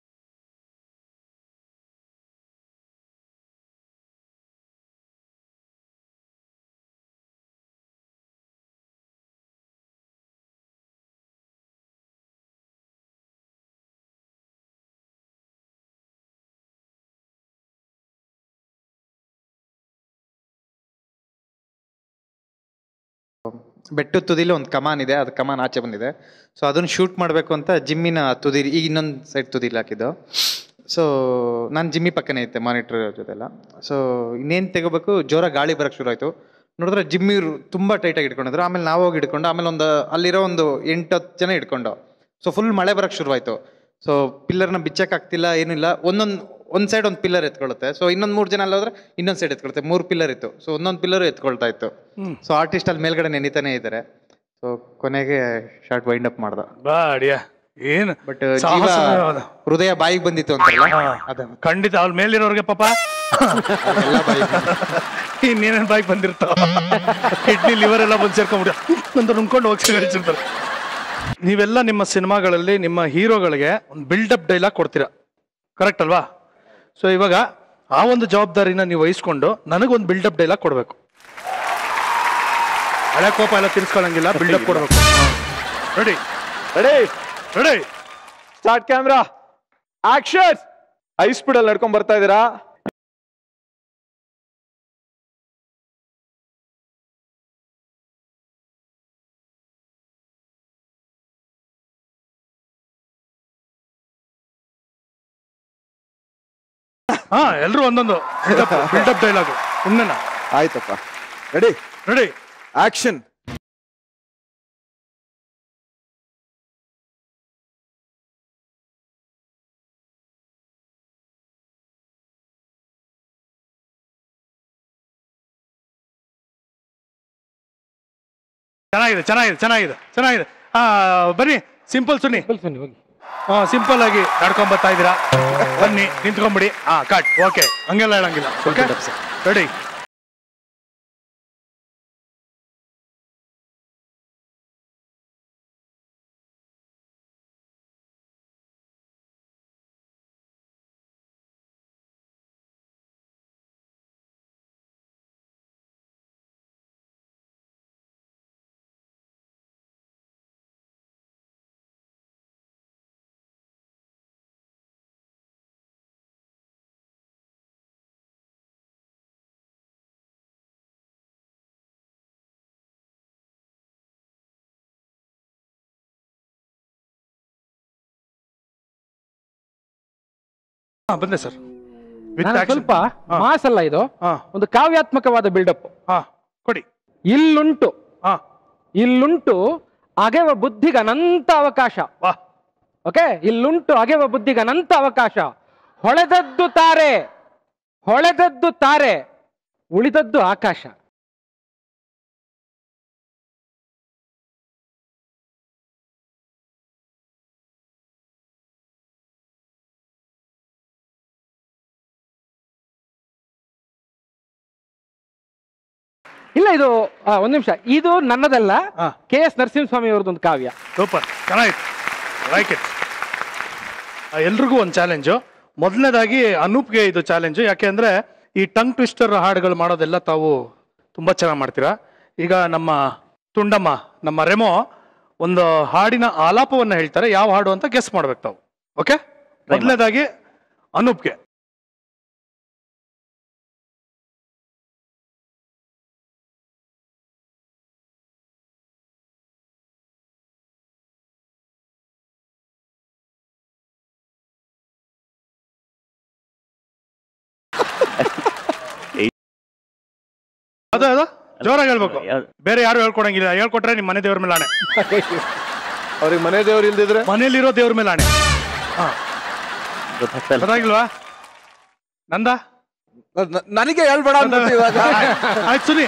ಬೆಟ್ಟದ ತುದಿಲಿ ಒಂದು ಕಮಾನ್ ಇದೆ ಅದು ಕಮಾನ್ ಆಚೆ ಬಂದಿದೆ ಸೊ ಅದನ್ನು ಶೂಟ್ ಮಾಡಬೇಕು ಅಂತ ಜಿಮ್ಮಿನ ತುದಿ ಈಗ ಇನ್ನೊಂದು ಸೈಡ್ ತುದಿಲಿ ಹಾಕಿದ್ದು ಸೊ ನಾನು ಜಿಮ್ಮಿ ಪಕ್ಕನೇ ಇದ್ದೆ ಮಾನಿಟ್ರ್ ಜೊತೆಲ್ಲ ಸೊ ಇನ್ನೇನು ತೆಗೋಬೇಕು ಜೋರ ಗಾಳಿ ಬರೋಕ್ಕೆ ಶುರು ಆಯಿತು ನೋಡಿದ್ರೆ ಜಿಮ್ಮಿ ತುಂಬ ಟೈಟಾಗಿ ಹಿಡ್ಕೊಂಡಿದ್ರು ಆಮೇಲೆ ನಾವು ಹೋಗಿ ಹಿಡ್ಕೊಂಡು ಆಮೇಲೆ ಒಂದು ಅಲ್ಲಿರೋ ಒಂದು ಎಂಟು ಹತ್ತು ಜನ ಹಿಡ್ಕೊಂಡು ಸೊ ಫುಲ್ ಮಳೆ ಬರೋಕ್ಕೆ ಶುರುವಾಯಿತು ಸೊ ಪಿಲ್ಲರ್ನ ಬಿಚ್ಚಕ್ಕಾಗ್ತಿಲ್ಲ ಏನಿಲ್ಲ ಒಂದೊಂದು ಒಂದು ಸೈಡ್ ಒಂದು ಪಿಲ್ಲರ್ ಎತ್ಕೊಳ್ಳುತ್ತೆ ಸೊ ಇನ್ನೊಂದು ಮೂರು ಜನ ಅಲ್ಲಿ ಹೋದ್ರೆ ಇನ್ನೊಂದು ಸೈಡ್ ಎತ್ಕೊಳುತ್ತೆ ಮೂರು ಪಿಲ್ಲರ್ ಇತ್ತು ಸೊ ಒಂದೊಂದು ಪಿಲ್ಲರ್ ಎತ್ಕೊಳ್ತಾ ಇತ್ತು ಸೊ ಆರ್ಟಿಸ್ಟ್ ಅಲ್ಲಿ ಮೇಲ್ಗಡೆ ನೆನಿತಾನೆ ಇದ್ದಾರೆ ಸೊ ಕೊನೆಗೆ ಶಾರ್ಟ್ ವೈಂಡ್ ಅಪ್ ಮಾಡ್ದ ಬಾಡಿಯ ಏನು ಬಟ್ ಜೀವ ಹೃದಯ ಬಾಯಿಗೆ ಬಂದಿತ್ತು ಅಂತಾರಲ್ಲ ಅದ ಖಂಡಿತ ಅವ್ರ ಮೇಲಿರೋರ್ಗೆ ಪಾಪ ಎಲ್ಲ ಬಾಯಿಗೆ ಇನ್ನೇನೇನು ಬಾಯ್ಗೆ ಬಂದಿರ್ತಾವ ಕಿಡ್ನಿ ಲಿವರ್ ಎಲ್ಲ ಬಂದು ಸೇರ್ಕೊಂಡ್ಬಿಡ ಅಂತ ನುಂಗ್ಕೊಂಡು ಹೋಗಿ ಸಿಗರಿಸಿರ್ತಾರೆ ನೀವೆಲ್ಲ ನಿಮ್ಮ ಸಿನಿಮಾಗಳಲ್ಲಿ ನಿಮ್ಮ ಹೀರೋಗಳಿಗೆ ಒಂದು ಬಿಲ್ಡಪ್ ಡೈಲಾಗ್ ಕೊಡ್ತೀರಾ ಕರೆಕ್ಟ್ ಅಲ್ವಾ ಸೊ ಇವಾಗ ಆ ಒಂದು ಜವಾಬ್ದಾರಿನ ನೀವು ವಹಿಸ್ಕೊಂಡು ನನಗೊಂದು ಬಿಲ್ಡಪ್ ಡೈಲಾಗ್ ಕೊಡಬೇಕು ಹಳೆ ಕೋಪ ಎಲ್ಲ ತಿರ್ಸ್ಕೊಳಂಗಿಲ್ಲ ಬಿಲ್ಡಪ್ ಕೊಡಬೇಕು ready ready ready start camera action high speed ಅಲ್ಲಿ ನಡ್ಕೊಂಡ್ ಬರ್ತಾ ಇದೀರಾ ಹಾ ಎಲ್ರು ಒಂದೊಂದು ಬಿಲ್ಡಪ್ ಡೈಲಾಗ್ ಸುಮ್ಮನೆ ಆಯ್ತಪ್ಪ ರೆಡಿ ರೆಡಿ ಆಕ್ಷನ್ ಚೆನ್ನಾಗಿದೆ ಚೆನ್ನಾಗಿದೆ ಚೆನ್ನಾಗಿದೆ ಚೆನ್ನಾಗಿದೆ ಹಾ ಬನ್ನಿ ಸಿಂಪಲ್ ಸುನ್ನಿ ಬನ್ನಿ ಹೋಗಿ ಹಾ ಸಿಂಪಲ್ ಆಗಿ ನಡ್ಕೊಂಡ್ ಬರ್ತಾ ಇದ್ದೀರಾ ಬನ್ನಿ ನಿಂತ್ಕೊಂಬಿಡಿ ಹಾ ಕಟ್ ಓಕೆ ಹಂಗೆಲ್ಲ ಹೇಳಂಗಿಲ್ಲ ಓಕೆ ರೆಡಿ ಹಾ ಬಂದೆ ಸರ್ ವಿತ್ ನಾನು ಸ್ವಲ್ಪ ಮಾಸ್ ಅಲ್ಲ ಇದು ಹಾ ಒಂದು ಕಾವ್ಯಾತ್ಮಕವಾದ ಬಿಲ್ಡಪ್ ಹಾ ಕೊಡಿ ಇಲ್ಲುಂಟು ಹಾ ಇಲ್ಲುಂಟು ಅಗೆವ ಬುದ್ಧಿಗೆ ಅನಂತ ಅವಕಾಶ ವಾ ಓಕೆ ಇಲ್ಲುಂಟು ಅಗೆವ ಬುದ್ಧಿಗೆ ಅನಂತ ಅವಕಾಶ ಹೊಳೆದದ್ದು ತಾರೆ ಹೊಳೆದದ್ದು ತಾರೆ ಉಳಿದದ್ದು ಆಕಾಶ ಇಲ್ಲ ಇದು ಆ, ಒಂದ್ ನಿಮಿಷ ಇದು ನನ್ನದಲ್ಲ ಹಾ. ಕೆ ಎಸ್ ನರಸಿಂಹಸ್ವಾಮಿ ಅವ್ರದ್ದೊಂದು ಕಾವ್ಯ ಸೂಪರ್ ಚೆನ್ನಾಗಿತ್ತು ಲೈಕ್ ಇಟ್ ಎಲ್ರಿಗೂ ಒಂದು ಚಾಲೆಂಜು ಮೊದಲನೇದಾಗಿ ಅನೂಪ್ಗೆ ಇದು ಚಾಲೆಂಜು ಯಾಕೆ ಅಂದ್ರೆ ಈ ಟಂಗ್ ಟ್ವಿಸ್ಟರ್ ಹಾಡುಗಳು ಮಾಡೋದೆಲ್ಲ ತಾವು ತುಂಬಾ ಚೆನ್ನಾಗಿ ಮಾಡ್ತೀರಾ ಈಗ ನಮ್ಮ ತುಂಡಮ್ಮ ನಮ್ಮ ರೆಮೋ ಒಂದು ಹಾಡಿನ ಆಲಾಪವನ್ನ ಹೇಳ್ತಾರೆ ಯಾವ ಹಾಡು ಅಂತ ಗೆಸ್ ಮಾಡ್ಬೇಕು ತಾವು ಓಕೆ ಮೊದಲನೇದಾಗಿ ಅನೂಪ್ಗೆ ಅದ ಅದ ಜೋರಾಗಿ ಹೇಳ್ಬೇಕು ಯಾವ್ದು? ಬೇರೆ ಯಾರು ಹೇಳ್ಕೊಡಂಗಿಲ್ಲ ಹೇಳ್ಕೊಟ್ರೆ ನಿಮ್ಮ ಮನೆ ದೇವ್ರ ಮೇಲೆ ಆಣೆ ಅವ್ರಿಗೆ ಮನೆ ದೇವ್ರು ಇಲ್ದಿದ್ರೆ ಮನೇಲಿರೋ ದೇವ್ರ ಮೇಲೆ ಆಣೆ ಹಾ ಗೊತ್ತಾಗ್ತಾ ಇಲ್ಲ ಗೊತ್ತಾಗಿಲ್ವಾ ನಂದ ನ- ನನಗೆ ಹೇಳ್ಬೇಡ ಅಂತ ಇವಾಗ ಆಯ್ತು ಸುನಿ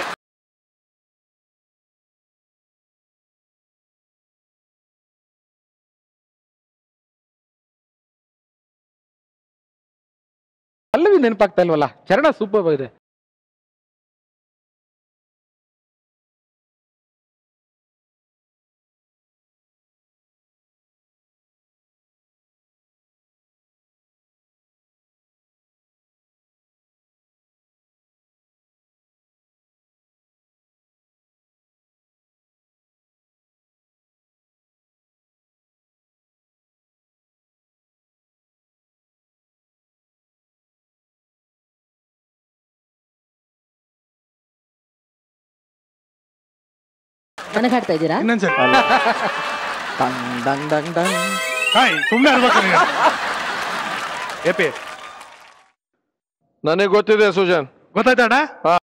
ಪಲ್ಲವಿ ನೆನಪಾಗ್ತಾ ಇಲ್ವಲ್ಲ ಚರಣ ಸೂಪರ್ ಇದೆ ನನಗೆ ಹಾಡ್ತಾ ಇದ್ದೀರಾ ಇನ್ನೊಂದ್ಸರಿ ಡಂಗ್ ಡಂಗ್ ಡಂಗ್ ಡಂಗ್ ಹಾಯ್ ಸುಮ್ಮನೆ ಇರ್ಬೇಕು ನೀನು ಎಪಿ ನನಗೆ ಗೊತ್ತಿದೆ ಸುಜನ್ ಗೊತ್ತಾಯ್ತಾ ಅಣ್ಣ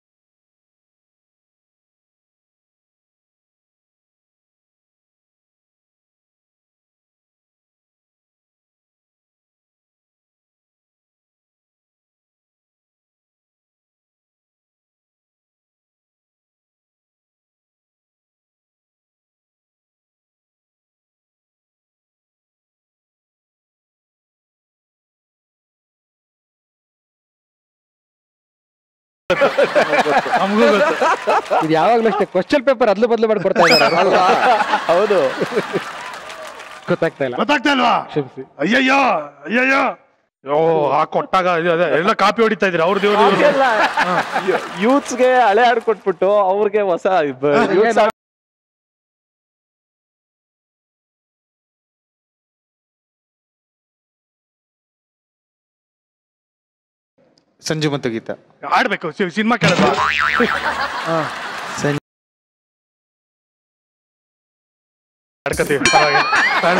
ನಮಗೂ ಗೊತ್ತು ಇದು ಯಾವಾಗ್ಲೂ ಅಷ್ಟೇ ಕ್ವಶನ್ ಪೇಪರ್ ಅದ್ಲು ಬದ್ಲು ಮಾಡಿ ಕೊಡ್ತಾ ಇದ್ದಾರೆ ಹೌದು ಗೊತ್ತಾಗ್ತಾ ಇಲ್ಲ ಗೊತ್ತಾಗ್ತಾ ಇಲ್ವಾ ಕ್ಷಮಿಸಿ ಅಯ್ಯಯ್ಯೋ ಅಯ್ಯಯ್ಯೋ ಓ ಆ ಕೊಟ್ಟಾಗ ಇದು ಅದೇ, ಎಲ್ಲ ಕಾಪಿ ಹೊಡಿತಾ ಇದ್ರಿ ಅವ್ರದ್ದು ಇವ್ರದ್ದು ಯೂತ್ಸ್ಗೆ ಹಳೆ ಹಾಡು ಕೊಟ್ಬಿಟ್ಟು ಅವ್ರಿಗೆ ಹೊಸ youths ಹಾಡ್- ಸಂಜು ಮತ್ತು ಗೀತಾ ಆಡ್ಬೇಕು ಸಿನಿಮಾ ಕೇಳೋದು ಆಡ್ಕತೀವಿ ಪರವಾಗಿಲ್ಲ.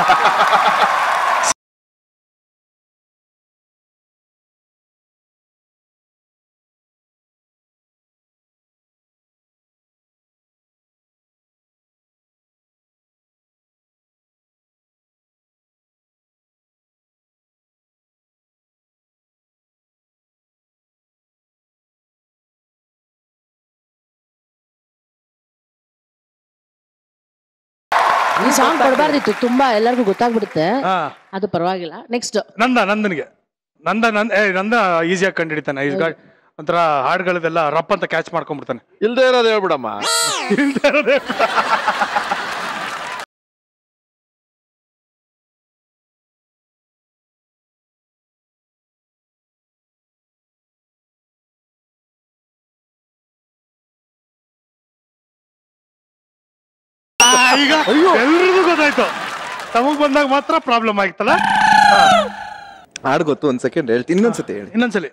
ಈ ಸಾಂಗ್ ಕೊಡಬಾರ್ದಿತ್ತು ತುಂಬಾ ಎಲ್ಲರಿಗೂ ಗೊತ್ತಾಗ್ಬಿಡುತ್ತೆ ಹಾ ಅದು ಪರವಾಗಿಲ್ಲ ನೆಕ್ಸ್ಟ್ ನಂದ ನಂದನಿಗೆ ನಂದ ನಂದ ಏ ನಂದ ಈಸಿಯಾಗಿ ಕಂಡಿಡಿತಾನೆ ಈಗ ಒಂಥರ ಹಾಡುಗಳದೆಲ್ಲ ರಪ್ ಅಂತ ಕ್ಯಾಚ್ ಮಾಡ್ಕೊಂಡ್ಬಿಡ್ತಾನೆ ಇಲ್ದೇ ಇರೋದು ಹೇಳ್ಬಿಡಮ್ಮ ಇಲ್ದೇ ಇರೋದೇ. ಆ, ಈಗ ಎಲ್ರಿಗೂ ಗೊತ್ತಾಯ್ತು ತಮಗ್ ಬಂದಾಗ ಮಾತ್ರ ಪ್ರಾಬ್ಲಮ್ ಆಗಿತ್ತಲ್ಲ ಹಾಡು ಗೊತ್ತು ಒಂದ್ ಸೆಕೆಂಡ್ ಹೇಳ್ತೀನಿ ಇನ್ನೊಂದ್ಸತಿ ಹೇಳಿ ಇನ್ನೊಂದ್ಸಲಿ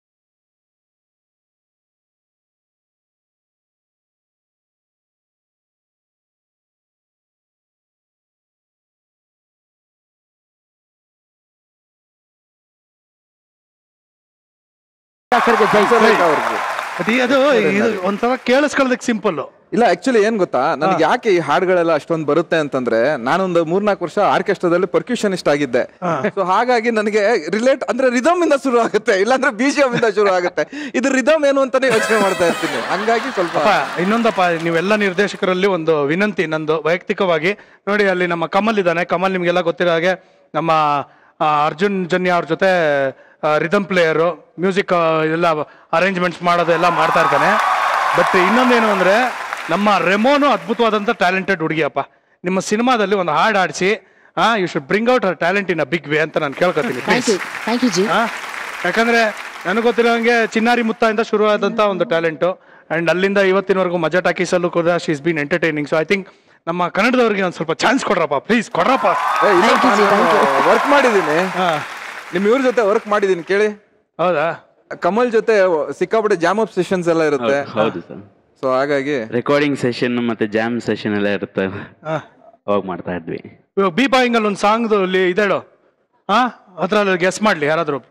ಅದೇ ಅದು ಇದು ಒಂಥರ ಕೇಳಿಸ್ಕೊಳ್ಳೋದಕ್ಕೆ ಸಿಂಪಲ್ ಇಲ್ಲ ಆಕ್ಚುಲಿ ಏನ್ ಗೊತ್ತಾ ನನಗೆ ಯಾಕೆ ಈ ಹಾಡುಗಳೆಲ್ಲ ಅಷ್ಟೊಂದು ಬರುತ್ತೆ ಅಂತಂದ್ರೆ ನಾನೊಂದು ಮೂರ್ನಾಲ್ಕು ವರ್ಷ ಆರ್ಕೆಸ್ಟ್ರಾದಲ್ಲಿ ಪರ್ಕ್ಯೂಷನಿಸ್ಟ್ ಆಗಿದ್ದೆ ಸೊ ಹಾಗಾಗಿ ನನಗೆ ರಿಲೇಟ್ ಅಂದ್ರೆ ರಿದಮ್ ಇಂದ ಶುರು ಆಗುತ್ತೆ ಇಲ್ಲಾಂದ್ರೆ ಬಿಜಿಎಂ ಇಂದ ಶುರು ಆಗುತ್ತೆ ಇದು ರಿದಮ್ ಏನು ಅಂತಾನೆ ಯೋಚನೆ ಮಾಡ್ತಾ ಇರ್ತೀನಿ ಹಂಗಾಗಿ ಸ್ವಲ್ಪ ಅಪ್ಪ ಇನ್ನೊಂದಪ್ಪ ನೀವೆಲ್ಲ ನಿರ್ದೇಶಕರಲ್ಲಿ ಒಂದು ವಿನಂತಿ ನಂದು ವೈಯಕ್ತಿಕವಾಗಿ ನೋಡಿ ಅಲ್ಲಿ ನಮ್ಮ ಕಮಲ್ ಇದ್ದಾನೆ ಕಮಲ್ ನಿಮ್ಗೆಲ್ಲ ಗೊತ್ತಿರೋ ಹಾಗೆ ನಮ್ಮ ಆ, ಅರ್ಜುನ್ ಜನ್ಯ ಅವ್ರ ಜೊತೆ ರಿದಮ್ ಪ್ಲೇಯರು ಮ್ಯೂಸಿಕ್ ಎಲ್ಲ ಅರೇಂಜ್ಮೆಂಟ್ಸ್ ಮಾಡೋದು ಎಲ್ಲ ಮಾಡ್ತಾ ಇರ್ತಾನೆ ಬಟ್ ಇನ್ನೊಂದೇನು ಅಂದ್ರೆ ನಮ್ಮ ರೆಮೋನು ಅದ್ಭುತವಾದಂಥ ಟ್ಯಾಲೆಂಟೆಡ್ ಹುಡುಗಿಯಪ್ಪ ನಿಮ್ಮ ಸಿನಿಮಾದಲ್ಲಿ ಒಂದು ಹಾಡು ಆಡಿಸಿ ah you should bring out her talent in a big way ಅಂತ ನಾನು ಕೇಳ್ಕೊತೀನಿ thank please you thank you ji ಆ? ಯಾಕಂದ್ರೆ ನನಗೆ ಗೊತ್ತಿರೋ ಹಂಗೆ ಚಿನ್ನಾರಿ ಮುತ್ತಾಯಿಂದ ಶುರುವಾದಂಥ ಒಂದು ಟ್ಯಾಲೆಂಟು ಅಂಡ್ ಅಲ್ಲಿಂದ ಇವತ್ತಿನವರೆಗೂ ಮಜಾ ಟಾಕೀಸಲ್ಲೂ ಕೂಡ she's been entertaining so I think ನಮ್ಮ ಕನ್ನಡದವ್ರಿಗೆ ಒಂದು ಸ್ವಲ್ಪ ಚಾನ್ಸ್ ಕೊಡ್ರಪ್ಪ ಪ್ಲೀಸ್ ಕೊಡ್ರಪ್ಪ Thank you, ji, thank you. Work ಮಾಡಿದ್ದೀನಿ ನಿಮ್ ಇವ್ರ ಜೊತೆ ವರ್ಕ್ ಮಾಡಿದ್ದೀನಿ ಕೇಳಿ ಹೌದಾ ಕಮಲ್ ಜೊತೆ ಸಿಕ್ಕಾಪಟ್ಟೆ ಜಾಮ್ ಅಪ್ ಸೆಷನ್ಸ್ ಎಲ್ಲ ಇರುತ್ತೆ ಹೌದು ಸರ್ ಸೊ ಹಾಗಾಗಿ ರೆಕಾರ್ಡಿಂಗ್ ಸೆಷನ್ ಮತ್ತೆ ಜಾಮ್ ಸೆಷನ್ ಎಲ್ಲ ಇರುತ್ತೆ ಆ. ಅವಾಗ ಮಾಡ್ತಾ ಇದ್ವಿ ಇವಾಗ ಬಿ ಬಾಯಿಂಗಲ್ಲಿ ಒಂದು ಸಾಂಗ್ದು ಇಲ್ಲಿ ಇದೇಳು ಹಾ ಅದ್ರಲ್ಲಿ ಗೆಸ್ ಮಾಡ್ಲಿ ಯಾರಾದ್ರೂ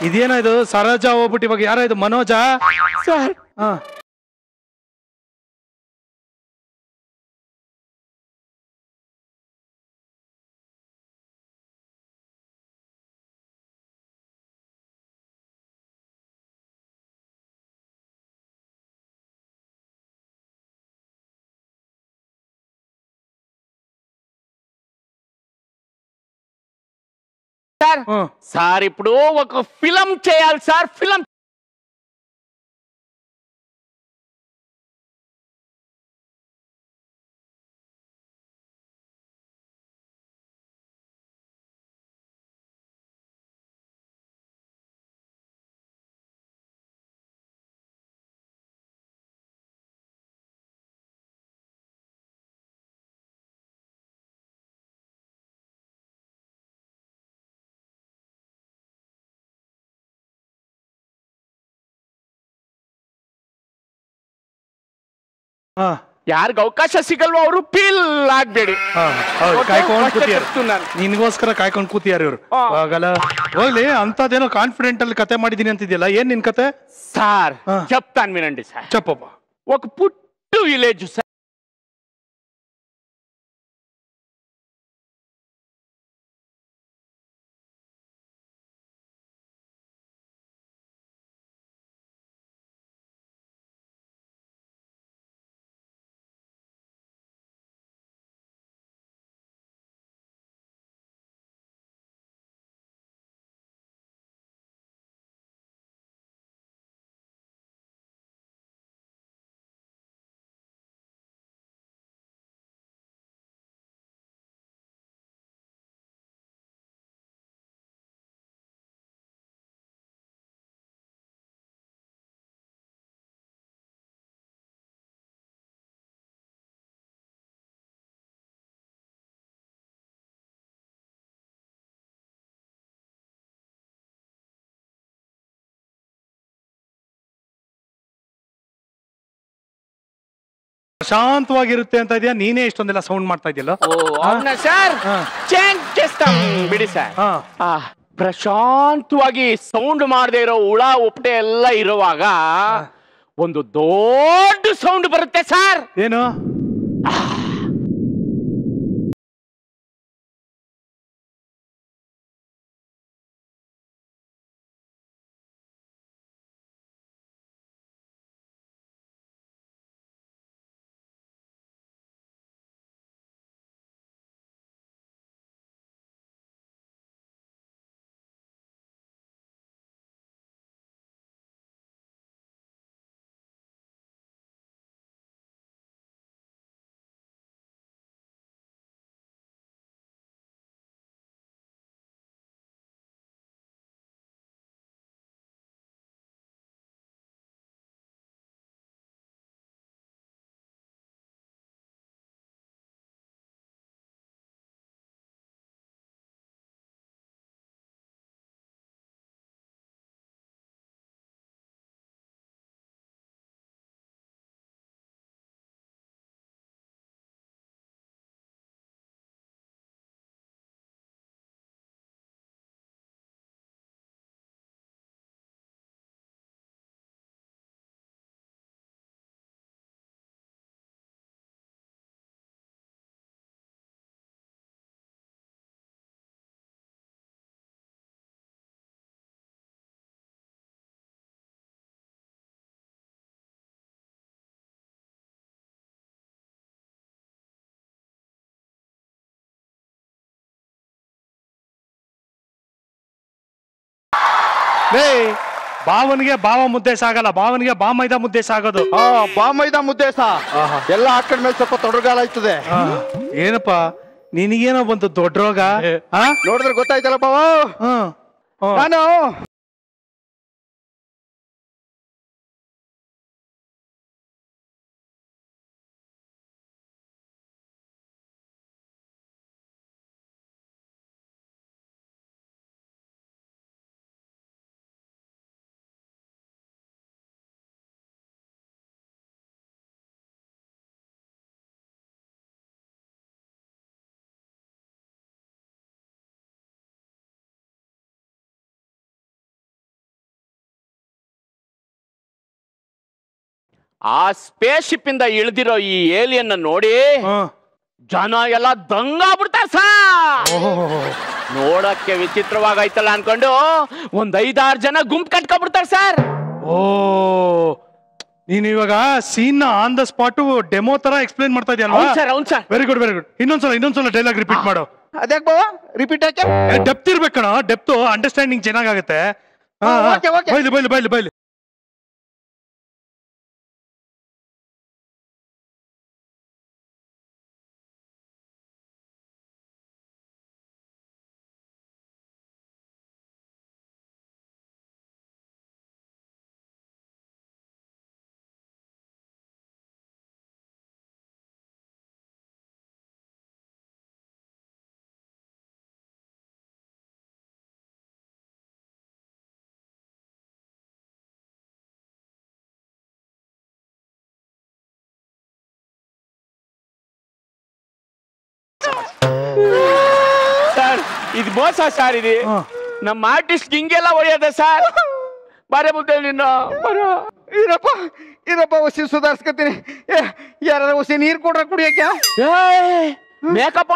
ಇದೇನೋ ಇದು ಸರೋಜ ಹೋಗ್ಬಿಟ್ಟು ಇವಾಗ ಯಾರೋ ಇದು ಮನೋಜ ಸರ್ ಹಾ సార్ సార్ ఇప్పుడు ఒక ఫిలం చేయాలి సార్ ఫిలం ಯಾರಿಗ ಅವಕಾಶ ಸಿಗಲ್ವೋ ಅವರು ಫೀಲ್ ಆಗ್ಬೇಡಿ Okay? ಕಾಯ್ಕೊಂಡು ಅಷ್ಟೇ ಕೂತಿಯಾರ చెప్తున్నాను. ನಿನ್ಗೋಸ್ಕರ ಕಾಯ್ಕೊಂಡು ಕೂತಿಯಾರ ಇವ್ರು ಆಗಲ್ಲ ಹೋಗ್ಲಿ ಅಂತದೇನೋ ಕಾನ್ಫಿಡೆಂಟ್ ಅಲ್ಲಿ ಕತೆ ಮಾಡಿದೀನಿ ಅಂತಿದ್ಯಲ್ಲ ಏನ್ ನಿನ್ ಕತೆ సార్ చెప్తాను వినండి సార్ చెప్పప్ప ఒక పుట్టు విలేజ్ సార్ ಪ್ರಶಾಂತವಾಗಿರುತ್ತೆ ಅಂತ ಇದೆಯಾ ನೀನೇ ಇಷ್ಟೊಂದೆಲ್ಲ ಸೌಂಡ್ ಮಾಡ್ತಾ ಇದೆಯಲ್ಲ ఓ అవునా సార్ చేంజ్ చేస్తాం ಬಿಡಿ ಸರ್ ಆ, ಪ್ರಶಾಂತವಾಗಿ ಸೌಂಡ್ ಮಾಡದೆ ಇರೋ ಹುಳ ಉಪ್ಟೆ ಎಲ್ಲ ಇರುವಾಗ ಒಂದು ದೊಡ್ಡ ಸೌಂಡ್ ಬರುತ್ತೆ ಸರ್ ಏನು ಲೇ ಭಾವನಿಗೆ ಭಾವ ಮುದ್ದೆ ಸಾಗಲ್ಲ ಭಾವನಿಗೆ ಬಾ ಮೈದಾ ಮುದ್ದೆ ಸಾಗೋದು ಹಾ ಬಾ ಮೈದಾ ಮುದ್ದೆ ಸಾ ಎಲ್ಲ ಹಾಕೊಂಡ್ಮೇಲೆ ಸ್ವಲ್ಪ ತೊಡಗಾಲ ಆಯ್ತದೆ ಏನಪ್ಪ ನಿನಗೇನೋ ಬಂತು ದೊಡ್ಡ ರೋಗ ಆ? ನೋಡಿದ್ರೆ ಗೊತ್ತಾಯ್ತಲ್ಲ ಬಾವ ಹ್ಮ್. ಹ್ಮ್. ನಾನು ಆ ಸ್ಪೇಸ್ ಶಿಪ್ ಇಂದ ಇಳಿದಿರೋ ಈ ಏಲಿಯನ್ ನೋಡಿ ಜನ ಎಲ್ಲ ದಂಗಾಗ್ಬಿಡ್ತಾರೆ ಸರ್ ನೋಡಕ್ಕೆ ವಿಚಿತ್ರವಾಗೈತಲ್ಲ ಅನ್ಕೊಂಡು ಒಂದ್ ಐದಾರು ಜನ ಗುಂಪು ಕಟ್ಕೊಬಿಡ್ತಾರೆ ಸರ್ ಓ ನೀನ್ ಇವಾಗ scene on the spot demo ತರ ಎಕ್ಸ್ಪ್ಲೈನ್ ಮಾಡ್ತಾ ಇದೆಯಲ್ವಾ ಹೌದ್ sir, ಹೌದ್ sir. Very good very good ಇನ್ನೊಂದ್ಸಲ ಇನ್ನೊಂದ್ಸಲ ಡೈಲಾಗ್ ರಿಪೀಟ್ ಮಾಡು ಅದ್ಯಾಕ್ ಬಾವ ರಿಪೀಟ್ ಯಾಕೆ ಡೆಪ್ತ್ ಇರ್ಬೇಕಣ ಡೆಪ್ತ್ ಅಂಡರ್ಸ್ಟ್ಯಾಂಡಿಂಗ್ ಚೆನ್ನಾಗಾಗುತ್ತೆ ಹಾ, ಹಾ, ಹಾ. okay, okay. ಬೈಲಿ ಬೈಲಿ ಬೈಲಿ ಬೈಲಿ ಸರ್ ಇದು ಮೋಸ ಸರ್ ಇದು ನಮ್ಮ ಆರ್ಟಿಸ್ಟ್ ಹಿಂಗೆಲ್ಲ ಹೊಡೆಯೋದ ಸರ್ ಬಾರೆ ಮುದ್ದೆ ನಿನ್ನ ಬರೋ ಇರಪ್ಪ ಇರಪ್ಪ ಹುಸಿ ಸುಧಾರ್ಸ್ಕತೀನಿ ಯಾರ ಹುಸಿ ನೀರ್ ಕೊಡ್ರ ಕುಡಿಯಕ್ಕೆ ಮೇಕಪ್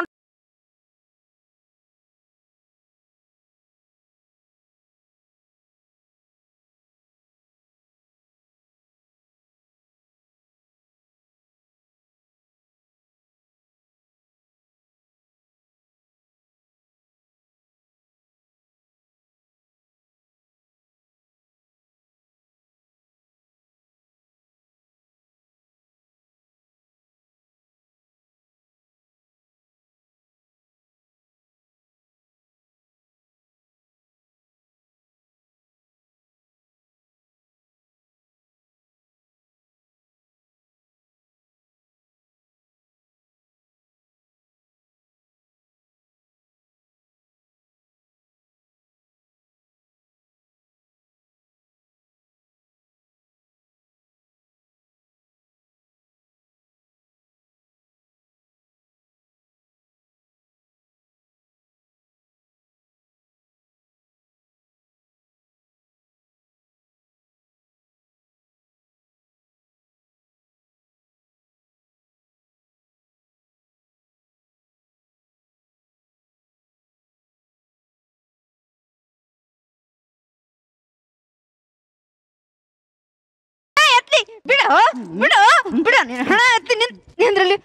ಎತ್ಲಿ ಬಿಡು ಬಿಡು ಬಿಡು ನೀನು ಹಣ ಎತ್ಲಿ ನಿನ್ ನಿಂದ್ರಲ್ಲಿ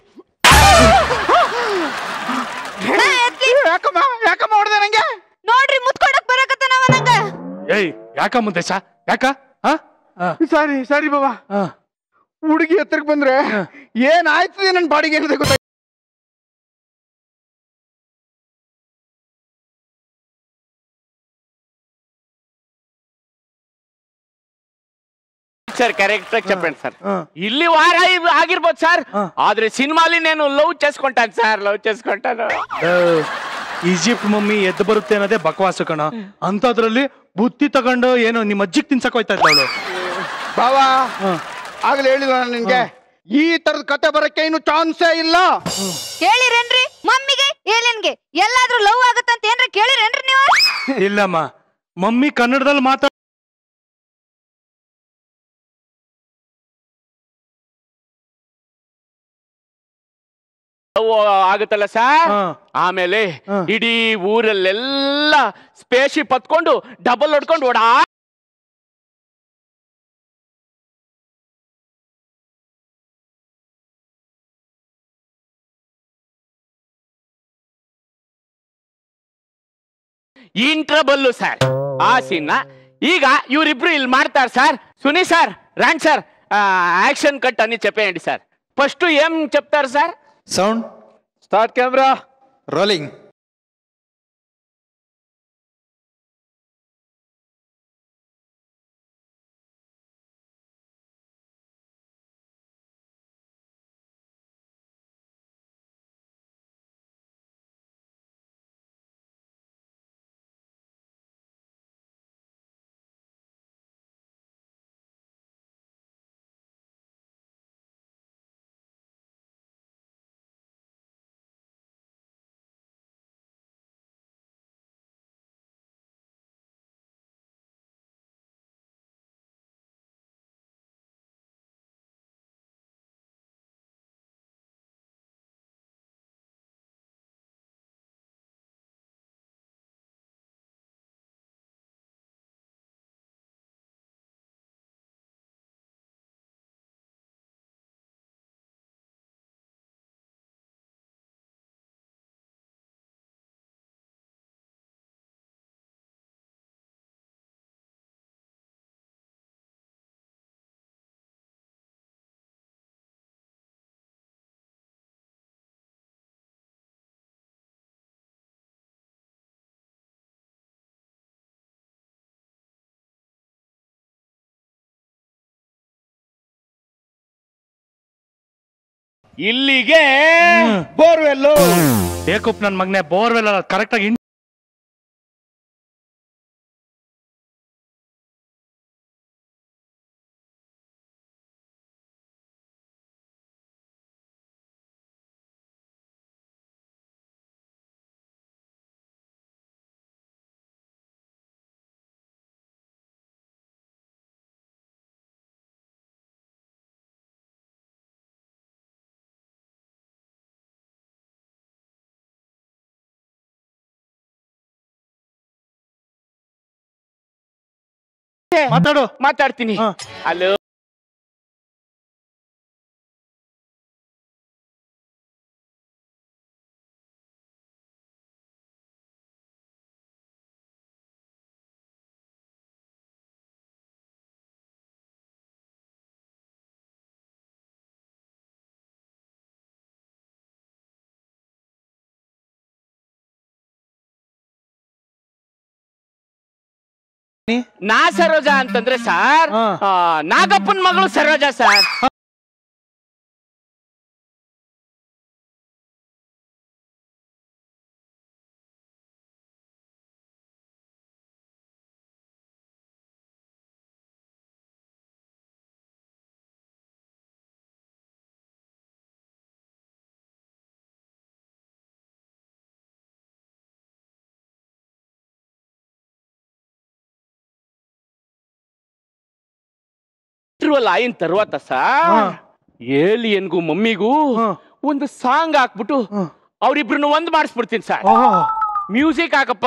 ಹಣ ಎತ್ಲಿ ಯಾಕಮ್ಮ ಯಾಕಮ್ಮ ಹೊಡೆದೆ ನಂಗೆ ನೋಡ್ರಿ ಮುತ್ಕೊಡಕ್ ಬರಕತ್ತ ನಾವ ನಂಗ ಏಯ್ ಯಾಕ ಮುಂದೇಶ ಯಾಕ ಹಾ ಸಾರಿ ಸಾರಿ ಬಾಬಾ ಹುಡುಗಿ ಹತ್ರಕ್ ಬಂದ್ರೆ ಏನ್ ಆಯ್ತದೆ ನನ್ ಬಾಡಿಗೆ ಏನದೆ ಗೊತ್ತಾ ಸರ್ ಕರೆಕ್ಟ್ ಆಗಿ చెప్పండి ಸರ್ ಇಲ್ಲಿ ವಾರ ಇವ್- ಆಗಿರ್ಬೋದು ಸರ್ ಆದ್ರೆ ಸಿನಿಮಾಲಿ నేను ಲವ್ చేసుకుంటాను ಸರ್ ಲವ್ చేసుకుంటాను ಈಜಿಪ್ಟ್ ಮಮ್ಮಿ ಎದ್ದು ಬರುತ್ತೆ ಅನ್ನೋದೇ ಬಕವಾಸು ಕಣ ಅಂತದ್ರಲ್ಲಿ ಬುತ್ತಿ ತಗೊಂಡು ಏನು ನಿಮ್ಮ ಅಜ್ಜಿಗ್ ತಿನ್ಸಕ್ ಹೋಯ್ತಾ ಇದ್ದವಳು ಬಾವಾ ಆಗ್ಲೇ ಹೇಳಿಲ್ಲ ನಾನು ನಿನ್ಗೆ ಈ ತರದ ಕತೆ ಬರಕ್ಕೆ ಇನ್ನು ಚಾನ್ಸೇ ಇಲ್ಲ ಕೇಳಿರೇನ್ರಿ ಮಮ್ಮಿಗೆ ಏಲೇನ್ಗೆ ಎಲ್ಲಾದ್ರೂ ಲವ್ ಆಗತ್ತಂತ ಏನ್ರ ಕೇಳಿರೇನ್ರಿ ನೀವು ಇಲ್ಲಮ್ಮ ಮಮ್ಮಿ ಕನ್ನಡದಲ್ಲಿ ಮಾತಾಡ ಲವ್ ಆಗುತ್ತಲ್ಲ ಸರ್ ಆಮೇಲೆ ಇಡೀ ಊರಲ್ಲೆಲ್ಲ ಸ್ಪೇಶಿಪ್ ಹತ್ಕೊಂಡು ಡಬಲ್ ಹೊಡ್ಕೊಂಡು ಓಡಾ ಇಂಟ್ರಬಲ್ಲು ಸರ್ ಆ ಸೀನ್ ಈಗ ಇವರಿಬ್ರು ಇಲ್ಲಿ ಮಾಡ್ತಾರೆ ಸರ್ సునీ సార్ రండి సార్ యాక్షన్ కట్ అని చెప్పేయండి సార్ ఫస్ట్ ఏం చెప్తారు sir sound start camera rolling ಇಲ್ಲಿಗೆ ಬೋರ್ವೆಲ್ಲು ಏಕುಪ್ ನನ್ ಮಗನೆ ಬೋರ್ವೆಲ್ ಅಲ್ಲ ಕರೆಕ್ಟ್ ಆಗಿ ಮಾತಾಡು ಮಾತಾಡ್ತೀನಿ ಹಲೋ ನಾ ಸರೋಜ ಅಂತಂದ್ರೆ ಸರ್ ನಾಗಪ್ಪನ್ ಮಗಳು ಸರೋಜ ಸರ್ ಇಟ್ರುವಲ್ಲ ಆಯಿನ ತರುವಾತ ಸರ್ ಏಲಿಯನ್ಗೂ ಮಮ್ಮಿಗೂ ಒಂದು ಸಾಂಗ್ ಹಾಕ್ಬಿಟ್ಟು ಅವ್ರಿಬ್ರನ್ನ ಒಂದ್ ಮಾಡಿಸ್ಬಿಡ್ತೀನಿ ಸರ್ ಮ್ಯೂಸಿಕ್ ಹಾಕಪ್ಪ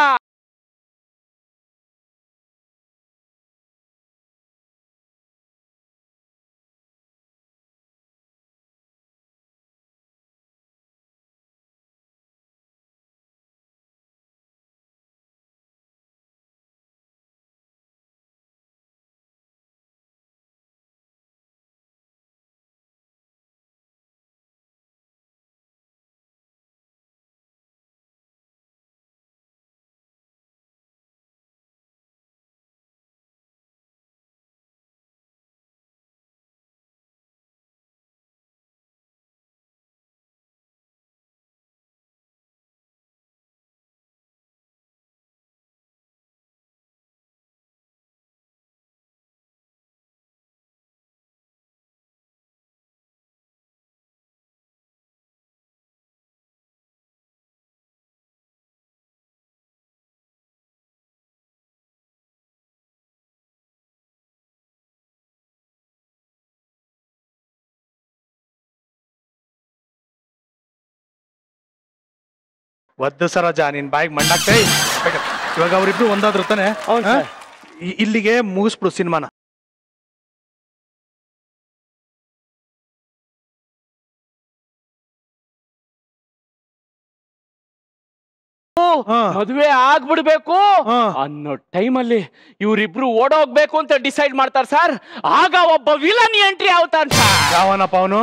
ಒದ್ದು ಸರೋಜ ನಿನ್ ಬಾಯಿಗೆ ಮಣ್ಣಾಗ್ತೇ ಇವಾಗ ಅವ್ರಿಬ್ರು ಒಂದಾದ್ರು ತಾನೆ ಆ? ಇ- ಇಲ್ಲಿಗೆ ಮುಗಿಸ್ಬಿಡು ಸಿನಿಮಾನ ಮದುವೆ ಆಗ್ಬಿಡ್ಬೇಕು ಅನ್ನೋ ಟೈಮಲ್ಲಿ ಇವ್ರಿಬ್ರು ಓಡೋಗ್ಬೇಕು ಅಂತ ಡಿಸೈಡ್ ಮಾಡ್ತಾರೆ ಸರ್ ಆಗ ಒಬ್ಬ ವಿಲನ್ ಎಂಟ್ರಿ ಆಗ್ತಾನೆ ಸರ್ ಯಾವನಪ್ಪ ಅವನು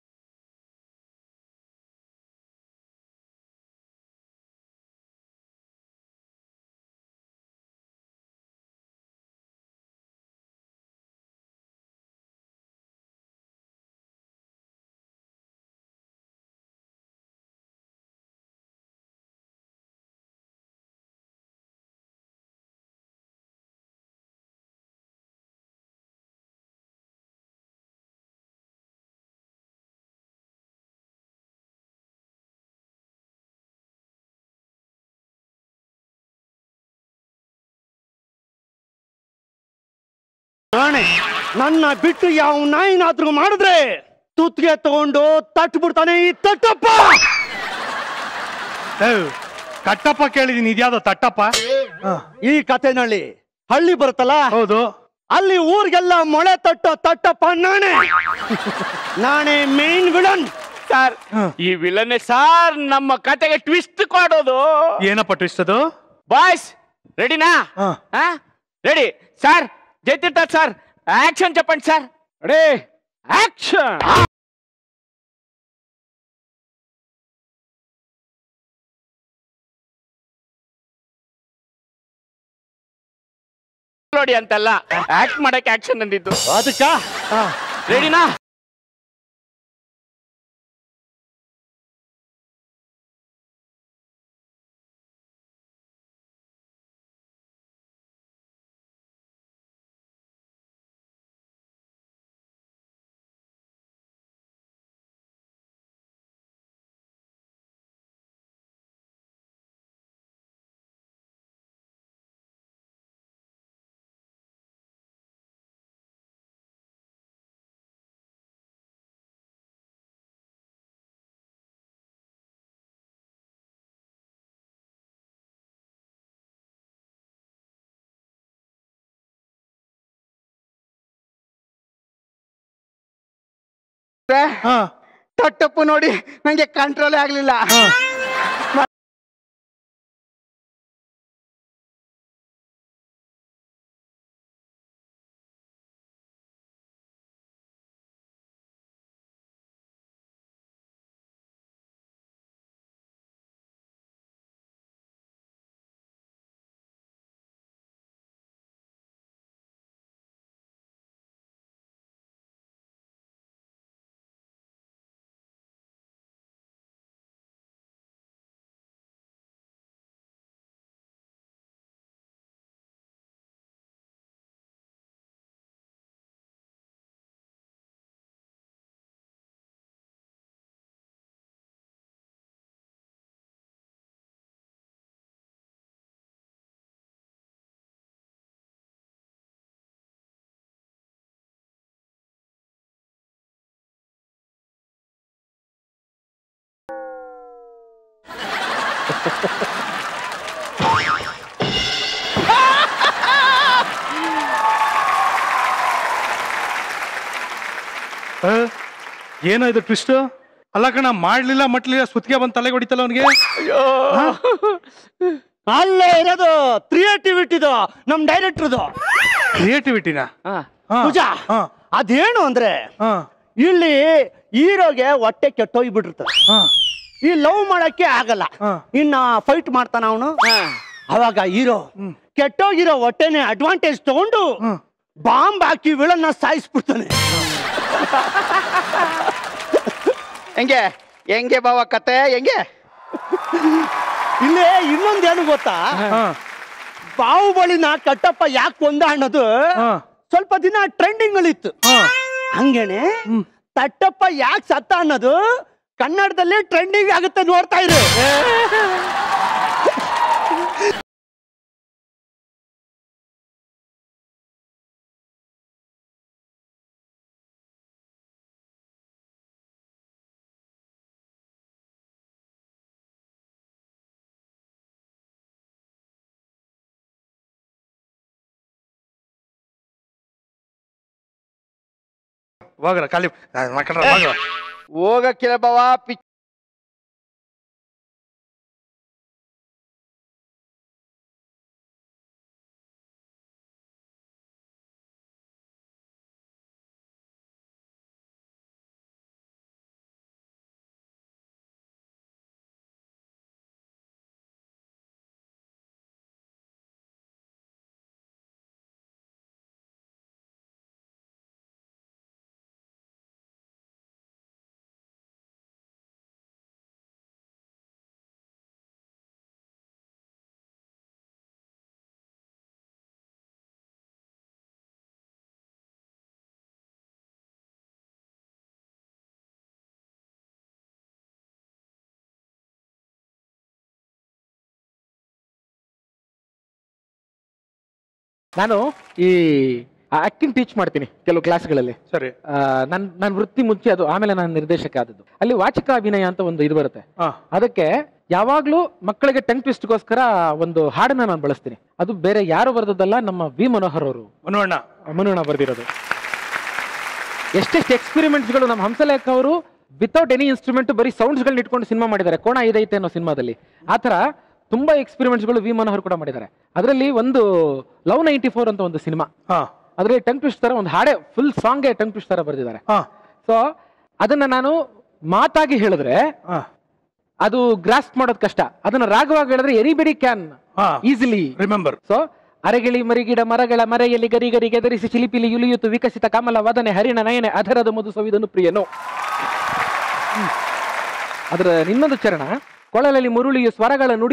ರಾಣೆ ನನ್ನ ಬಿಟ್ಟು ಯಾವ ನಾಯಿನಾದ್ರೂ ಮಾಡಿದ್ರೆ ತುತ್ತಿಗೆ ತಗೊಂಡು ತಟ್ಟು ಬಿಡ್ತಾನೆ ಈ ತಟ್ಟಪ್ಪ ಏಯ್, ಕಟ್ಟಪ್ಪ ಕೇಳಿದೀನಿ ಇದ್ಯಾವ್ದೋ ತಟ್ಟಪ್ಪ ಈ ಕಥೆನಲ್ಲಿ ಹಳ್ಳಿ ಬರುತ್ತಲ್ಲ ಹೌದು ಅಲ್ಲಿ ಊರಿಗೆಲ್ಲ ಮೊಳೆ ತಟ್ಟೋ ತಟ್ಟಪ್ಪ ನಾನೇ ನಾನೇ ಮೇನ್ ವಿಲನ್ ಸರ್ ಈ ವಿಲನ್ ಸಾರ್ ನಮ್ಮ ಕತೆಗೆ ಟ್ವಿಸ್ಟ್ ಕೊಡೋದು ಏನಪ್ಪ ಟ್ವಿಸ್ಟ್ ಅದು ಬಾಯ್ಸ್ ರೆಡಿನಾ ರೆಡಿ ಸರ್ ಜೈತಿರ್ತಾರೆ ಸರ್ ಆಕ್ಷನ್ చెప్పండి ಸರ್ ರೆಡಿ ಆಕ್ಷನ್ ನೋಡಿ ಅಂತಲ್ಲ ಆಕ್ಟ್ ಮಾಡಕ್ಕೆ ಆಕ್ಷನ್ ಅಂದಿದ್ದು ಅದಕ್ಕ ರೆಡಿನಾ ತಟ್ಟಪ್ಪು ನೋಡಿ ನಂಗೆ ಕಂಟ್ರೋಲ್ ಆಗ್ಲಿಲ್ಲ ಆ? ಏನೋ ಇದು ಟ್ವಿಸ್ಟ್ ಅಲ್ಲ ಕಣ ಮಾಡ್ಲಿಲ್ಲ ಮಟ್ಲಿಲ್ಲ ಸುತ್ತಿಗೆ ಬಂದ್ ತಲೆಗೆ ಹೊಡಿತಲ್ಲ ಅವನಿಗೆ ಅಲ್ಲೇ ಇರೋದು ಕ್ರಿಯೇಟಿವಿಟಿದು ನಮ್ ಡೈರೆಕ್ಟರ್ದು ಕ್ರಿಯೇಟಿವಿಟಿನ ಪೂಜಾ ಅದೇನು ಅಂದ್ರೆ ಇಲ್ಲಿ ಹೀರೋಗೆ ಹೊಟ್ಟೆ ಕೆಟ್ಟೋಗ್ಬಿಟ್ಟಿರ್ತದೆ ಈ ಲವ್ ಮಾಡಕ್ಕೆ ಆಗಲ್ಲ ಇನ್ನ ಫೈಟ್ ಮಾಡ್ತಾನ ಅವನು ಅವಾಗ ಹೀರೋ ಕೆಟ್ಟೋಗಿರೋ ಹೊಟ್ಟೆನೆ ಅಡ್ವಾಂಟೇಜ್ ತಗೊಂಡು ಬಾಂಬ್ ಹಾಕಿ ವಿಳನ್ನ ಸಾಯಿಸ್ಬಿಡ್ತಾನೆ ಹೆಂಗೆ ಹೆಂಗೆ ಬಾವ ಕತೆ ಹೆಂಗೆ ಇಲ್ಲೇ ಇನ್ನೊಂದೇನು ಗೊತ್ತಾ ಬಾಹುಬಲಿನ ಕಟ್ಟಪ್ಪ ಯಾಕೆ ಕೊಂದ ಅನ್ನೋದು ಸ್ವಲ್ಪ ದಿನ ಟ್ರೆಂಡಿಂಗ್ ಅಲ್ಲಿತ್ತು ಹಂಗೇನೆ ತಟ್ಟಪ್ಪ ಯಾಕೆ ಸತ್ತ ಅನ್ನೋದು ಕನ್ನಡದಲ್ಲಿ ಟ್ರೆಂಡಿಂಗ್ ಆಗುತ್ತೆ ನೋಡ್ತಾ ಇರು ಹೋಗ್ರ ಖಾಲಿ ಮಕ್ಕಳ ಹೋಗ್ರ ಹೋಗಕ್ಕಿಲ್ಲ ಬಾವ ಪಿ ನಾನು ಈ ಆಕ್ಟಿಂಗ್ ಟೀಚ್ ಮಾಡ್ತೀನಿ ಕೆಲವು ಕ್ಲಾಸ್ಗಳಲ್ಲಿ ಸರಿ ನನ್ ನನ್ನ ವೃತ್ತಿ ಮುಂಚೆ ಅದು ಆಮೇಲೆ ನಾನು ನಿರ್ದೇಶಕ ಆದದ್ದು ಅಲ್ಲಿ ವಾಚಿಕ ಅಭಿನಯ ಅಂತ ಒಂದು ಇದು ಬರುತ್ತೆ ಅದಕ್ಕೆ ಯಾವಾಗ್ಲೂ ಮಕ್ಕಳಿಗೆ ಟಂಗ್ ಟ್ವಿಸ್ಟ್ಗೋಸ್ಕರ ಒಂದು ಹಾಡನ್ನ ನಾನು ಬಳಸ್ತೀನಿ ಅದು ಬೇರೆ ಯಾರು ಬರೆದದ್ದಲ್ಲ ನಮ್ಮ ವಿ ಮನೋಹರ್ ಅವರು ಮನೋಣ್ಣ ಮನೋಣ್ಣ ಬರೆದಿರೋದು ಎಷ್ಟೆಷ್ಟು ಎಕ್ಸ್ಪೆರಿಮೆಂಟ್ಸ್ಗಳು ನಮ್ಮ ಹಂಸಲೇಖ ಅವರು ವಿತೌಟ್ ಎನಿ ಇನ್ಸ್ಟ್ರೂಮೆಂಟ್ ಬರೀ ಸೌಂಡ್ಸ್ಗಳನ್ನ ಇಟ್ಕೊಂಡು ಸಿನಿಮಾ ಮಾಡಿದ್ದಾರೆ ಕೋಣ ಇದೈತೆ ಅನ್ನೋ ಸಿನಿಮಾದಲ್ಲಿ ಆ ಥರ ತುಂಬಾ ಎಕ್ಸ್ಪೆರಿಮೆಂಟ್ಸ್ಗಳು ವಿ ಮನೋಹರ್ ಕೂಡ ಮಾಡಿದ್ದಾರೆ ಅದರಲ್ಲಿ ಒಂದು ಲವ್ ನೈಂಟಿ ಫೋರ್ ಅಂತ ಒಂದು ಸಿನಿಮಾ ಅದರಲ್ಲಿ ಟಂಗ್ ಟ್ವಿಸ್ಟ್ ತರ ಒಂದು ಹಾಡೆ ಫುಲ್ ಸಾಂಗ್ಗೆ ಟಂಗ್ ಟ್ವಿಸ್ಟ್ ತರ ಬರೆದಿದ್ದಾರೆ ಸೊ ಅದನ್ನ ನಾನು ಮಾತಾಗಿ ಹೇಳಿದ್ರೆ ಅದು ಗ್ರಾಸ್ ಮಾಡೋದು ಕಷ್ಟ ಅದನ್ನ ರಾಗವಾಗಿ ಹೇಳಿದ್ರೆ anybody can easily remember so ಅರೆಗಿಳಿ ಮರಿಗಿಡ ಮರಗಳ ಮರೆಯಲ್ಲಿ ಗರಿ ಗರಿ ಗೆದರಿಸಿ ಚಿಲಿಪಿಲಿ ಇಳಿಯುತ್ತು ವಿಕಸಿತ ಕಮಲ ವದನೆ ಹರಿಣ ನಯನೆ ಅಧರದ ಮಧು ಸವಿದನು ಪ್ರಿಯನು ಅದರ ಇನ್ನೊಂದು ಚರಣ ಕೊಳಲಲ್ಲಿ ಮುರುಳಿಯು ಸ್ವರಗಳ ನುಡಿ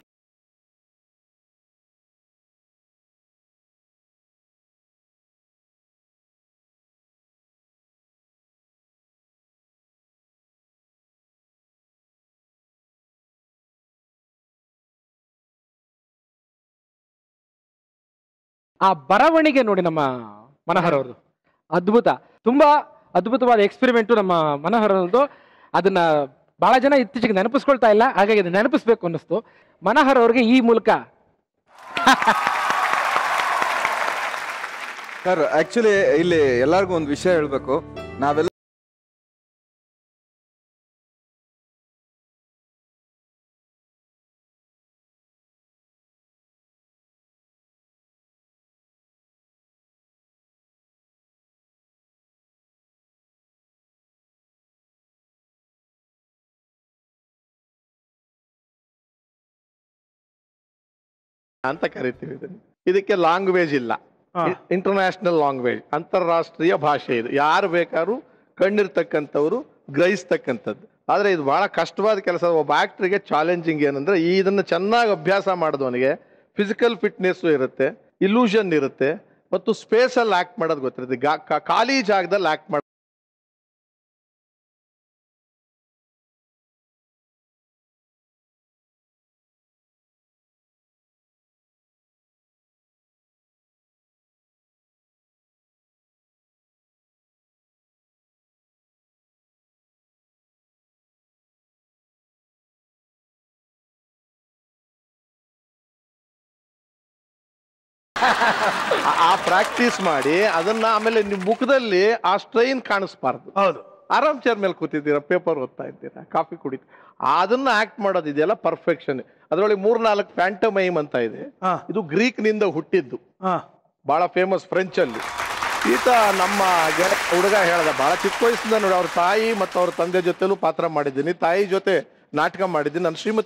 ಆ ಬರವಣಿಗೆ ನೋಡಿ ನಮ್ಮ ಮನೋಹರ್ ಅವ್ರದ್ದು ಅದ್ಭುತ ತುಂಬಾ ಅದ್ಭುತವಾದ ಎಕ್ಸ್ಪೆರಿಮೆಂಟು ನಮ್ಮ ಮನೋಹರ್ ಅವ್ರದ್ದು ಅದನ್ನ ಬಹಳ ಜನ ಇತ್ತೀಚೆಗೆ ನೆನಪಿಸ್ಕೊಳ್ತಾ ಇಲ್ಲ ಹಾಗಾಗಿ ಅದನ್ನ ನೆನಪಿಸ್ಬೇಕು ಅನ್ನಿಸ್ತು ಮನೋಹರ್ ಅವ್ರಿಗೆ ಈ ಮೂಲಕ ಸರ್ ಆಕ್ಚುಲಿ ಇಲ್ಲಿ ಎಲ್ಲರಿಗೂ ಒಂದು ವಿಷಯ ಹೇಳ್ಬೇಕು ನಾವೆಲ್ಲ ಅಂತ ಕರಿತೀವಿ ಇದನ್ನು ಇದಕ್ಕೆ ಲ್ಯಾಂಗ್ವೇಜ್ ಇಲ್ಲ ಇಂಟರ್ನ್ಯಾಷನಲ್ ಲ್ಯಾಂಗ್ವೇಜ್ ಅಂತಾರಾಷ್ಟ್ರೀಯ ಭಾಷೆ ಇದು ಯಾರು ಬೇಕಾದ್ರೂ ಕಣ್ಣಿರ್ತಕ್ಕಂಥವ್ರು ಗ್ರಹಿಸ್ತಕ್ಕಂಥದ್ದು ಆದ್ರೆ ಇದು ಬಹಳ ಕಷ್ಟವಾದ ಕೆಲಸ ಒಬ್ಬ ಆಕ್ಟರ್ಗೆ ಚಾಲೆಂಜಿಂಗ್ ಏನಂದ್ರೆ ಈ ಇದನ್ನ ಚೆನ್ನಾಗಿ ಅಭ್ಯಾಸ ಮಾಡಿದವನಿಗೆ ಫಿಸಿಕಲ್ ಫಿಟ್ನೆಸ್ ಇರುತ್ತೆ ಇಲ್ಯೂಷನ್ ಇರುತ್ತೆ ಮತ್ತು ಸ್ಪೇಸ್ ಅಲ್ಲಿ ಆಕ್ಟ್ ಮಾಡೋದು ಗೊತ್ತಿರುತ್ತೆ ಗಾ- ಕಾ- ಖಾಲಿ ಜಾಗದಲ್ಲಿ ಆಕ್ಟ್ ಮಾಡ ಆ- ಆ ಪ್ರಾಕ್ಟೀಸ್ ಮಾಡಿ ಅದನ್ನ ಆಮೇಲೆ ನಿಮ್ ಮುಖದಲ್ಲಿ ಆ ಸ್ಟ್ರೈನ್ ಕಾಣಿಸ್ಬಾರ್ದು ಹೌದು ಆರಾಮ್ ಚೇರ್ ಮೇಲೆ ಕೂತಿದ್ದೀರಾ ಪೇಪರ್ ಓದ್ತಾ ಇದ್ದೀರಾ ಕಾಫಿ ಕುಡಿತ ಅದನ್ನ ಆಕ್ಟ್ ಮಾಡೋದಿದೆಯಲ್ಲ ಪರ್ಫೆಕ್ಷನ್ ಅದರೊಳಗೆ ಮೂರ್ನಾಲ್ಕು ಪ್ಯಾಂಟಮೈಮ್ ಅಂತ ಇದೆ ಇದು ಗ್ರೀಕ್ ನಿಂದ ಹುಟ್ಟಿದ್ದು ಬಹಳ ಫೇಮಸ್ ಫ್ರೆಂಚ್ ಅಲ್ಲಿ ಈತ ನಮ್ಮ ಗೆಳ- ಹುಡುಗ ಹೇಳ್ದ ಬಹಳ ಚಿಕ್ಕ ವಯಸ್ಸಿಂದ ನೋಡಿ ಅವ್ರ ತಾಯಿ ಮತ್ತು ಅವ್ರ ತಂದೆ ಜೊತೆಲೂ ಪಾತ್ರ ಮಾಡಿದ್ದೀನಿ ತಾಯಿ ಜೊತೆ ನಾಟಕ ಮಾಡಿದ್ದೀನಿ ನನ್ನ ಶ್ರೀಮತಿ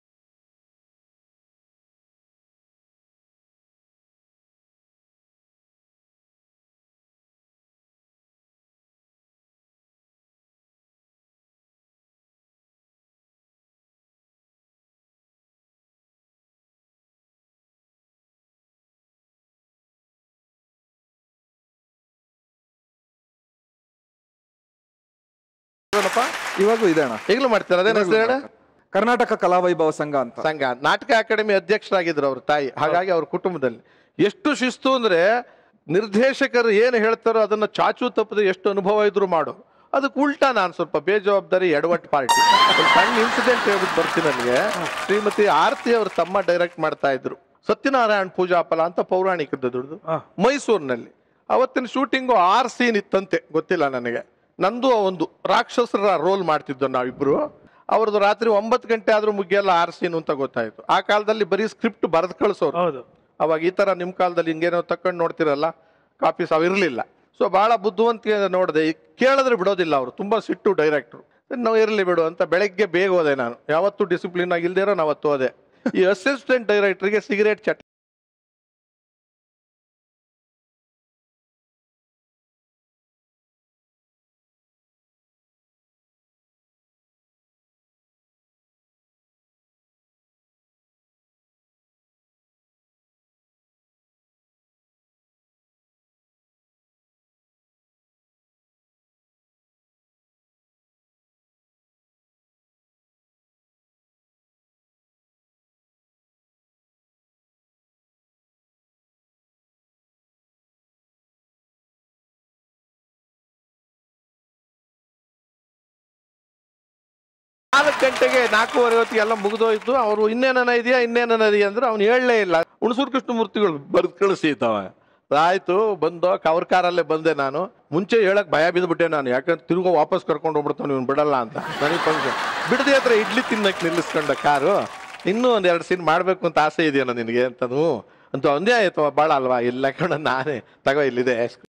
ಇವಾಗೂ ಇದೆ ಅಣ್ಣ ಈಗಲೂ ಮಾಡ್ತಾರೆ ಅದೇನು ಹೆಸರು ಹೇಳ ಕರ್ನಾಟಕ ಕಲಾವೈಭವ ಸಂಘ ಅಂತ ಸಂಘ ನಾಟಕ ಅಕಾಡೆಮಿ ಅಧ್ಯಕ್ಷರಾಗಿದ್ರು ಅವ್ರ ತಾಯಿ ಹಾಗಾಗಿ ಅವ್ರ ಕುಟುಂಬದಲ್ಲಿ ಎಷ್ಟು ಶಿಸ್ತು ಅಂದ್ರೆ ನಿರ್ದೇಶಕರು ಏನು ಹೇಳ್ತಾರೋ ಅದನ್ನ ಚಾಚು ತಪ್ಪದೆ ಎಷ್ಟು ಅನುಭವ ಇದ್ರು ಮಾಡು ಅದಕ್ಕೆ ಉಲ್ಟಾ ನಾನು ಸ್ವಲ್ಪ ಬೇಜವಾಬ್ದಾರಿ ಎಡವಟ್ ಪಾರ್ಟಿ ಒಂದು ಸಣ್ಣ ಇನ್ಸಿಡೆಂಟ್ ಹೇಳ್ಬಿಟ್ಟು ಬರ್ತೀನಿ ನನಗೆ ಶ್ರೀಮತಿ ಆರತಿ ಅವ್ರ ತಮ್ಮ ಡೈರೆಕ್ಟ್ ಮಾಡ್ತಾ ಇದ್ರು ಸತ್ಯನಾರಾಯಣ ಪೂಜಾ ಫಲ ಅಂತ ಪೌರಾಣಿಕದ ದುಡ್ದು ಮೈಸೂರಿನಲ್ಲಿ ಅವತ್ತಿನ ಶೂಟಿಂಗು ಆರ್ ಸೀನ್ ಇತ್ತಂತೆ ಗೊತ್ತಿಲ್ಲ ನನಗೆ ನಂದು ಒಂದು ರಾಕ್ಷಸರ ರೋಲ್ ಮಾಡ್ತಿದ್ದೋ ನಾವಿಬ್ರು ಅವ್ರದ್ದು ರಾತ್ರಿ ಒಂಬತ್ತು ಗಂಟೆ ಆದ್ರೂ ಮುಗಿಯಲ್ಲ ಆರ್ ಸೀನ್ ಅಂತ ಗೊತ್ತಾಯ್ತು ಆ ಕಾಲದಲ್ಲಿ ಬರೀ ಸ್ಕ್ರಿಪ್ಟ್ ಬರೆದು ಕಳ್ಸೋರು ಹೌದು ಅವಾಗ ಈ ತರ ನಿಮ್ ಕಾಲದಲ್ಲಿ ಹಿಂಗೇನೋ ತಕೊಂಡು ನೋಡ್ತಿರಲ್ಲ ಕಾಪೀಸ್ ಅವ್ ಇರ್ಲಿಲ್ಲ ಸೊ ಬಹಳ ಬುದ್ಧಿವಂತಿಕೆ ನೋಡಿದೆ ಕೇಳಿದ್ರೆ ಬಿಡೋದಿಲ್ಲ ಅವರು ತುಂಬಾ ಸಿಟ್ಟು ಡೈರೆಕ್ಟ್ರು ನಾವು ಇರಲಿ ಬಿಡು ಅಂತ ಬೆಳಗ್ಗೆ ಬೇಗ ಹೋದೆ ನಾನು ಯಾವತ್ತೂ ಡಿಸಿಪ್ಲಿನ್ ಆಗಿ ಇಲ್ದಿರೋ ನಾವತ್ತು ಹೋದೆ ಈ ಅಸಿಸ್ಟೆಂಟ್ ಡೈರೆಕ್ಟರ್ಗೆ ಸಿಗರೇಟ್ ಚಟ ನಾಲ್ಕು ಗಂಟೆಗೆ ನಾಲ್ಕೂವರೆ ಹೊತ್ತಿಗೆ ಎಲ್ಲ ಮುಗಿದೋಯ್ತು ಅವರು ಇನ್ನೇನನ ಇದೆಯಾ ಇನ್ನೇನನ ಇದೆಯಾ ಅಂದ್ರೆ ಅವ್ನು ಹೇಳಲೇ ಇಲ್ಲ ಹುಣಸೂರು ಕೃಷ್ಣಮೂರ್ತಿಗಳು ಬರ್ದು ಕಳಿಸಿತವ ಆಯ್ತು ಬಂದೋ ಕವರ್ ಕಾರಲ್ಲೇ ಬಂದೆ ನಾನು ಮುಂಚೆ ಹೇಳಕ್ ಭಯ ಬಿದ್ದುಬಿಟ್ಟೆ ನಾನು ಯಾಕಂದ್ರೆ ತಿರುಗೋ ವಾಪಸ್ ಕರ್ಕೊಂಡು ಹೋಗ್ಬಿಡ್ತಾನೆ ಇವ್ನು ಬಿಡಲ್ಲ ಅಂತ ನನಗೆ ಫಂಕ್ಷನ್ ಬಿಡದೆ ಹತ್ರ ಇಡ್ಲಿ ತಿನ್ನಕ್ ನಿಲ್ಲಿಸ್ಕೊಂಡ ಕಾರು ಇನ್ನೂ ಒಂದ್ ಎರಡು ಸೀನ್ ಮಾಡ್ಬೇಕು ಅಂತ ಆಸೆ ಇದೆಯಲ್ಲ ನಿನಗೆ ಅಂತನು ಅಂತ ಒಂದೇ ಆಯ್ತು ಭಾಳ ಅಲ್ವಾ ಇಲ್ಲ ಕಣ ನಾನೇ ತಗೋ ಇಲ್ಲಿದೆ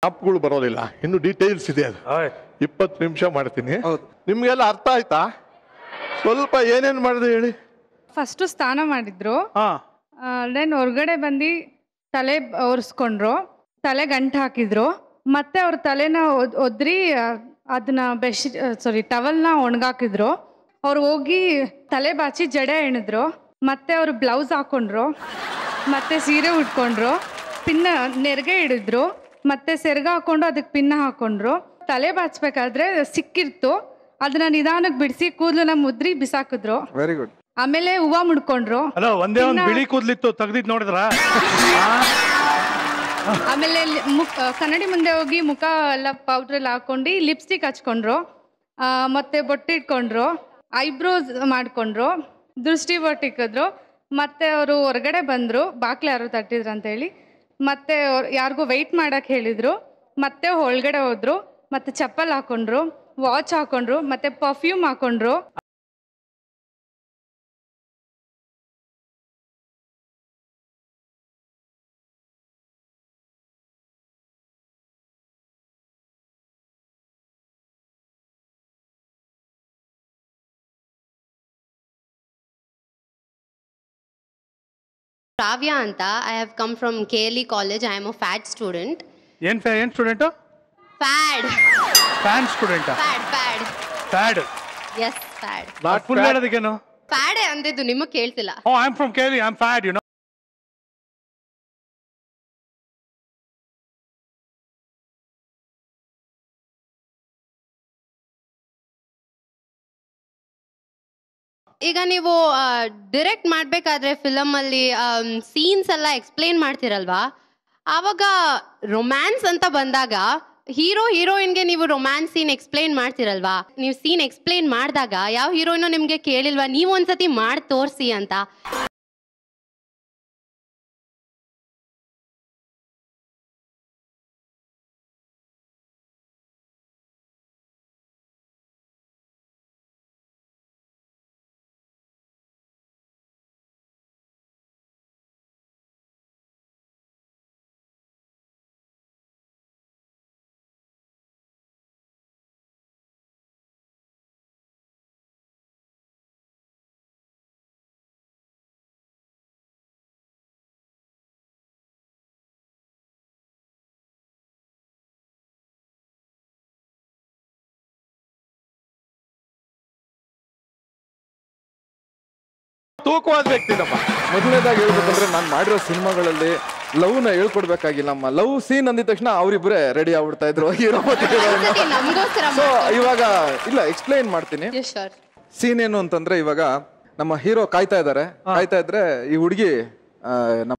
ಜ್ಞಾಪಕಗಳು ಬರೋದಿಲ್ಲ ಇನ್ನು ಡೀಟೇಲ್ಸ್ ಇದೆ ಅದು ಇಪ್ಪತ್ತು ನಿಮಿಷ ಮಾಡ್ತೀನಿ ನಿಮ್ಗೆಲ್ಲ ಅರ್ಥ ಆಯ್ತಾ ಸ್ವಲ್ಪ ಏನೇನ್ ಮಾಡಿದೆ ಹೇಳಿ ಫಸ್ಟು ಸ್ನಾನ ಮಾಡಿದ್ರು ದೆನ್ ಹೊರಗಡೆ ಬಂದು ತಲೆ ಒರೆಸ್ಕೊಂಡ್ರು ತಲೆ ಗಂಟು ಹಾಕಿದ್ರು ಮತ್ತೆ ಅವ್ರ ತಲೆನ ಒದ್- ಒದ್ರಿ ಆ, ಅದನ್ನ ಬೆಶ್ ಸಾರಿ ಟವಲ್ನ ಒಣಗಾಕಿದ್ರು ಅವ್ರು ಹೋಗಿ ತಲೆ ಬಾಚಿ ಜಡೆ ಎಣಿದ್ರು ಮತ್ತೆ ಅವರು ಬ್ಲೌಸ್ ಹಾಕೊಂಡ್ರು ಮತ್ತೆ ಸೀರೆ ಉಟ್ಕೊಂಡ್ರು ಪಿನ್ನ ನೆರಿಗೆ ಹಿಡಿದ್ರು ಮತ್ತೆ ಸೆರ್ಗ ಹಾಕೊಂಡು ಅದಕ್ಕೆ ಪಿನ್ನ ಹಾಕೊಂಡ್ರು ತಲೆ ಬಾಚ್ಬೇಕಾದ್ರೆ ಸಿಕ್ಕಿರ್ತು ಅದನ್ನ ನಿಧಾನಕ್ಕೆ ಬಿಡಿಸಿ ಕೂದಲನ್ನ ಮುದ್ರಿ ಬಿಸಾಕಿದ್ರು ವೆರಿ ಗುಡ್ ಆಮೇಲೆ ಹೂವ ಮುಡ್ಕೊಂಡ್ರು ಹಲೋ ಒಂದೇ ಒಂದ್ ಇನ್ನ- ಬಿಳಿ ಕೂದ್ಲಿತ್ತು ತೆಗ್ದಿದ್ ನೋಡಿದ್ರ ಆಮೇಲೆ ಲಿ- ಮುಖ ಕನ್ನಡಿ ಮುಂದೆ ಹೋಗಿ ಮುಖ ಎಲ್ಲ ಪೌಡ್ರ್ ಎಲ್ಲ ಹಾಕೊಂಡು ಲಿಪ್ಸ್ಟಿಕ್ ಹಚ್ಕೊಂಡ್ರು ಆ, ಮತ್ತೆ ಬೊಟ್ಟಿಟ್ಕೊಂಡ್ರು ಐಬ್ರೋಸ್ ಮಾಡ್ಕೊಂಡ್ರು ದೃಷ್ಟಿ ಬೊಟ್ಟಿಕ್ಕಿದ್ರು ಮತ್ತೆ ಅವರು ಹೊರಗಡೆ ಬಂದರು ಬಾಕ್ಲು ಯಾರು ತಟ್ಟಿದ್ರು ಅಂತ ಹೇಳಿ ಮತ್ತೆ ಅವ್ರ್ ಯಾರಿಗೂ ವೆಯ್ಟ್ ಮಾಡಕ್ ಹೇಳಿದ್ರು ಮತ್ತೆ ಒಳಗಡೆ ಹೋದ್ರು ಮತ್ತೆ ಚಪ್ಪಲ್ ಹಾಕೊಂಡ್ರು ವಾಚ್ ಹಾಕೊಂಡ್ರು ಮತ್ತೆ ಪರ್ಫ್ಯೂಮ್ ಹಾಕೊಂಡ್ರು Pravya Anta. I have come from KLE College. I am a FAD student. ಏನ್ ಫೆ- ಏನ್ student FAD. Fan student FAD, FAD. FAD Yes, FAD. Full ಹೇಳೋದಕ್ಕೇನು FAD ಅಂದಿದ್ದು ನಿಮಗೆ ಕೇಳ್ತಿಲ್ಲ ಓ ಐ ಆಮ್ ಫ್ರಮ್ ಕೇಳಿ I am FAD you know ಈಗ ನೀವು ಡಿರೆಕ್ಟ್ ಮಾಡ್ಬೇಕಾದ್ರೆ ಫಿಲಮ್ ಅಲ್ಲಿ ಸೀನ್ಸ್ ಎಲ್ಲ ಎಕ್ಸ್ಪ್ಲೇನ್ ಮಾಡ್ತಿರಲ್ವಾ ಆವಾಗ ರೊಮ್ಯಾನ್ಸ್ ಅಂತ ಬಂದಾಗ ಹೀರೋ ಹೀರೋಯಿನ್ಗೆ ನೀವು ರೊಮ್ಯಾನ್ಸ್ ಸೀನ್ ಎಕ್ಸ್ಪ್ಲೇನ್ ಮಾಡ್ತಿರಲ್ವಾ ನೀವು ಸೀನ್ ಎಕ್ಸ್ಪ್ಲೇನ್ ಮಾಡಿದಾಗ ಯಾವ ಹೀರೋಯಿನ್ ನಿಮ್ಗೆ ಕೇಳಿಲ್ವಾ ನೀವು ಒಂದ್ಸತಿ ಮಾಡಿ ತೋರಿಸಿ ಅಂತ ತೂಕವಾದ ವ್ಯಕ್ತಿ ನಮ್ಮ ಮೊದಲನೇದಾಗಿ ಹೇಳ್ಬೇಕಂದ್ರೆ ನಾನು ಮಾಡಿರೋ ಸಿನಿಮಾಗಳಲ್ಲಿ ಲವ್ ನ ಹೇಳ್ಕೊಡ್ಬೇಕಾಗಿಲ್ಲಮ್ಮ ಲವ್ ಸೀನ್ ಅಂದಿದ ತಕ್ಷಣ ಅವರಿಬ್ಬರೇ ರೆಡಿ ಆಗ್ಬಿಡ್ತಾ ಇದ್ರು ಹೀರೋ ಮತ್ತೆ ಒಂದ್ಸತಿ ನಮ್ಗೋಸ್ಕರ ಸೊ ಇವಾಗ ಇಲ್ಲ ಎಕ್ಸ್ಪ್ಲೈನ್ ಮಾಡ್ತೀನಿ Yes, sure. ಸೀನ್ ಏನು ಅಂತಂದ್ರೆ ಇವಾಗ ನಮ್ಮ ಹೀರೋ ಕಾಯ್ತಾ ಇದ್ದಾರೆ ಕಾಯ್ತಾ ಇದ್ರೆ ಈ ಹುಡುಗಿ ನಮ್ಮ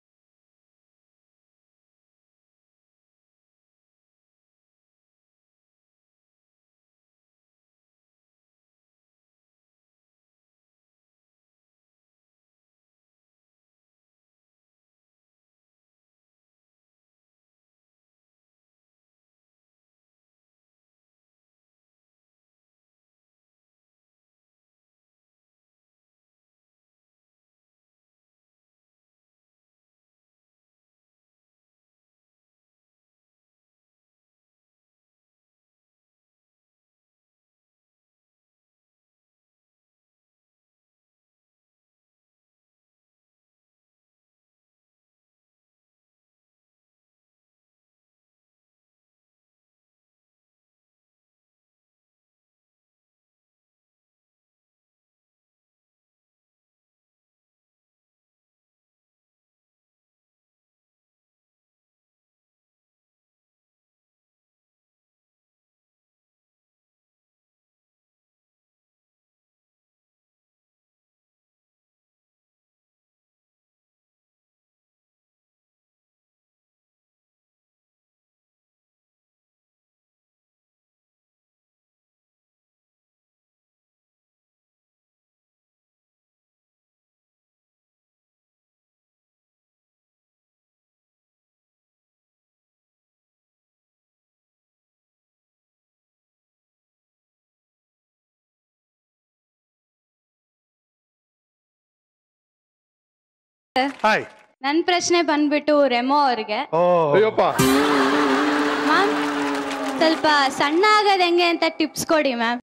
ಹಾಯ್ ನನ್ ಪ್ರಶ್ನೆ ಬಂದ್ಬಿಟ್ಟು ರೆಮೋ ಅವ್ರಿಗೆ ಓ ಅಯ್ಯಪ್ಪ ಮ್ಯಾಮ್ ಸ್ವಲ್ಪ ಸಣ್ಣ ಆಗೋದು ಹೆಂಗೆ ಅಂತ ಟಿಪ್ಸ್ ಕೊಡಿ ಮ್ಯಾಮ್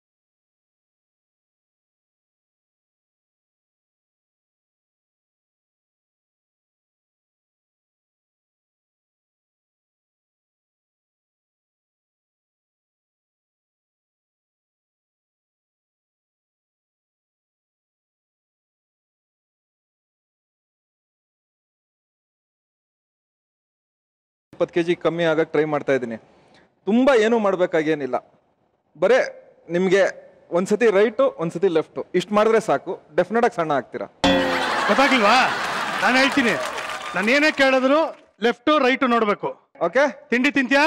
ಇಪ್ಪತ್ತು ಕೆ ಜಿ ಕಮ್ಮಿ ಆಗಕ್ಕೆ ಟ್ರೈ ಮಾಡ್ತಾ ಇದ್ದೀನಿ ತುಂಬ ಏನೂ ಮಾಡಬೇಕಾಗೇನಿಲ್ಲ ಬರೇ ನಿಮಗೆ ಒಂದ್ಸತಿ ರೈಟು ಒಂದ್ಸತಿ ಲೆಫ್ಟು ಇಷ್ಟು ಮಾಡಿದ್ರೆ ಸಾಕು ಡೆಫಿನೆಟಾಗಿ ಸಣ್ಣ ಆಗ್ತೀರಾ ಗೊತ್ತಾಗ್ಲಿಲ್ವಾ ನಾನು ಹೇಳ್ತೀನಿ ನಾನು ಏನೇ ಕೇಳಿದ್ರು ಲೆಫ್ಟು ರೈಟು ನೋಡ್ಬೇಕು ಓಕೆ ತಿಂಡಿ ತಿಂತ್ಯಾ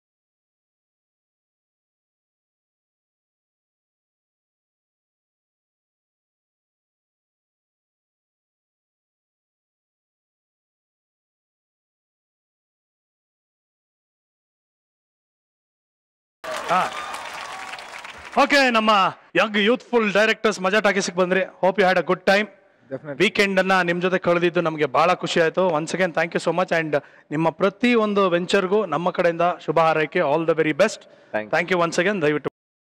ಹಾ ಓಕೆ ನಮ್ಮ ಯಂಗ್ ಯೂತ್ಫುಲ್ ಡೈರೆಕ್ಟರ್ಸ್ ಮಜಾ ಟಾಕೀಸ್ಗೆ ಬಂದ್ರಿ hope you had a good time weekend ಅನ್ನ ನಿಮ್ ಜೊತೆ ಕಳೆದಿದ್ದು ನಮಗೆ ಬಹಳ ಖುಷಿ ಆಯ್ತು once again thank you so much and ನಿಮ್ಮ ಪ್ರತಿ ಒಂದು ವೆಂಚರ್ಗೂ ನಮ್ಮ ಕಡೆಯಿಂದ ಶುಭ ಹಾರೈಕೆ all the very best thank you once again ದಯವಿಟ್ಟು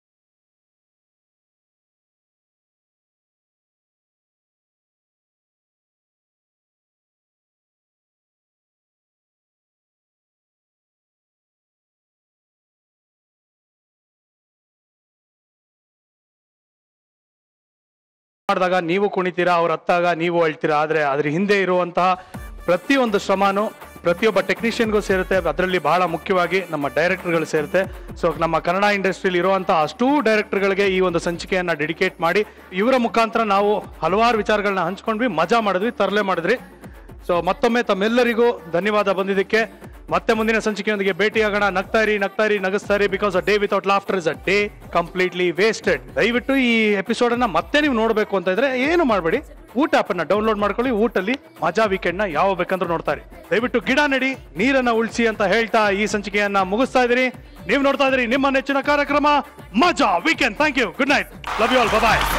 ಮಾಡಿದಾಗ ನೀವು ಕುಣಿತೀರಾ ಅವ್ರು ಹತ್ತಾಗ ನೀವು ಅಳ್ತೀರಾ ಆದ್ರೆ ಅದ್ರ ಹಿಂದೆ ಇರುವಂತಹ ಪ್ರತಿಯೊಂದು ಶ್ರಮನು ಪ್ರತಿಯೊಬ್ಬ ಟೆಕ್ನಿಷಿಯನ್ಗೂ ಸೇರುತ್ತೆ ಅದರಲ್ಲಿ ಬಹಳ ಮುಖ್ಯವಾಗಿ ನಮ್ಮ ಡೈರೆಕ್ಟರ್ಗಳು ಸೇರುತ್ತೆ ಸೊ ನಮ್ಮ ಕನ್ನಡ ಇಂಡಸ್ಟ್ರಿಯಲ್ಲಿ ಇರುವಂತಹ ಅಷ್ಟೂ ಡೈರೆಕ್ಟರ್ಗಳಿಗೆ ಈ ಒಂದು ಸಂಚಿಕೆಯನ್ನ ಡೆಡಿಕೇಟ್ ಮಾಡಿ ಇವರ ಮುಖಾಂತರ ನಾವು ಹಲವಾರು ವಿಚಾರಗಳನ್ನ ಹಂಚ್ಕೊಂಡ್ವಿ ಮಜಾ ಮಾಡಿದ್ವಿ ತರಲೆ ಮಾಡಿದ್ವಿ ಸೊ ಮತ್ತೊಮ್ಮೆ ತಮ್ಮೆಲ್ಲರಿಗೂ ಧನ್ಯವಾದ ಬಂದಿದ್ದಕ್ಕೆ ಮತ್ತೆ ಮುಂದಿನ ಸಂಚಿಕೆಯೊಂದಿಗೆ ಭೇಟಿಯಾಗೋಣ ನಗ್ತಾ ಇರಿ ನಗ್ತಾ ಇರಿ ನಗಿಸ್ತಾ ಇರಿ because a day without laughter is a day completely wasted ದಯವಿಟ್ಟು ಈ ಎಪಿಸೋಡ್ ಅನ್ನ ಮತ್ತೆ ನೀವು ನೋಡಬೇಕು ಅಂತ ಇದ್ರೆ ಏನು ಮಾಡಬೇಡಿ ಊಟ ಆಪ್ ಅನ್ನ ಡೌನ್ಲೋಡ್ ಮಾಡ್ಕೊಳ್ಳಿ ಊಟಲ್ಲಿ ಮಜಾ ವೀಕೆಂಡ್ ನ ಯಾವ ಬೇಕಂದ್ರೂ ನೋಡ್ತಾ ಇರಿ ದಯವಿಟ್ಟು ಗಿಡ ನಡಿ ನೀರನ್ನ ಉಳಿಸಿ ಅಂತ ಹೇಳ್ತಾ ಈ ಸಂಚಿಕೆಯನ್ನ ಮುಗಿಸ್ತಾ ಇದೀನಿ ನೀವು ನೋಡ್ತಾ ಇದ್ರಿ ನಿಮ್ಮ ನೆಚ್ಚಿನ ಕಾರ್ಯಕ್ರಮ ಮಜಾ weekend thank you good night love you all bye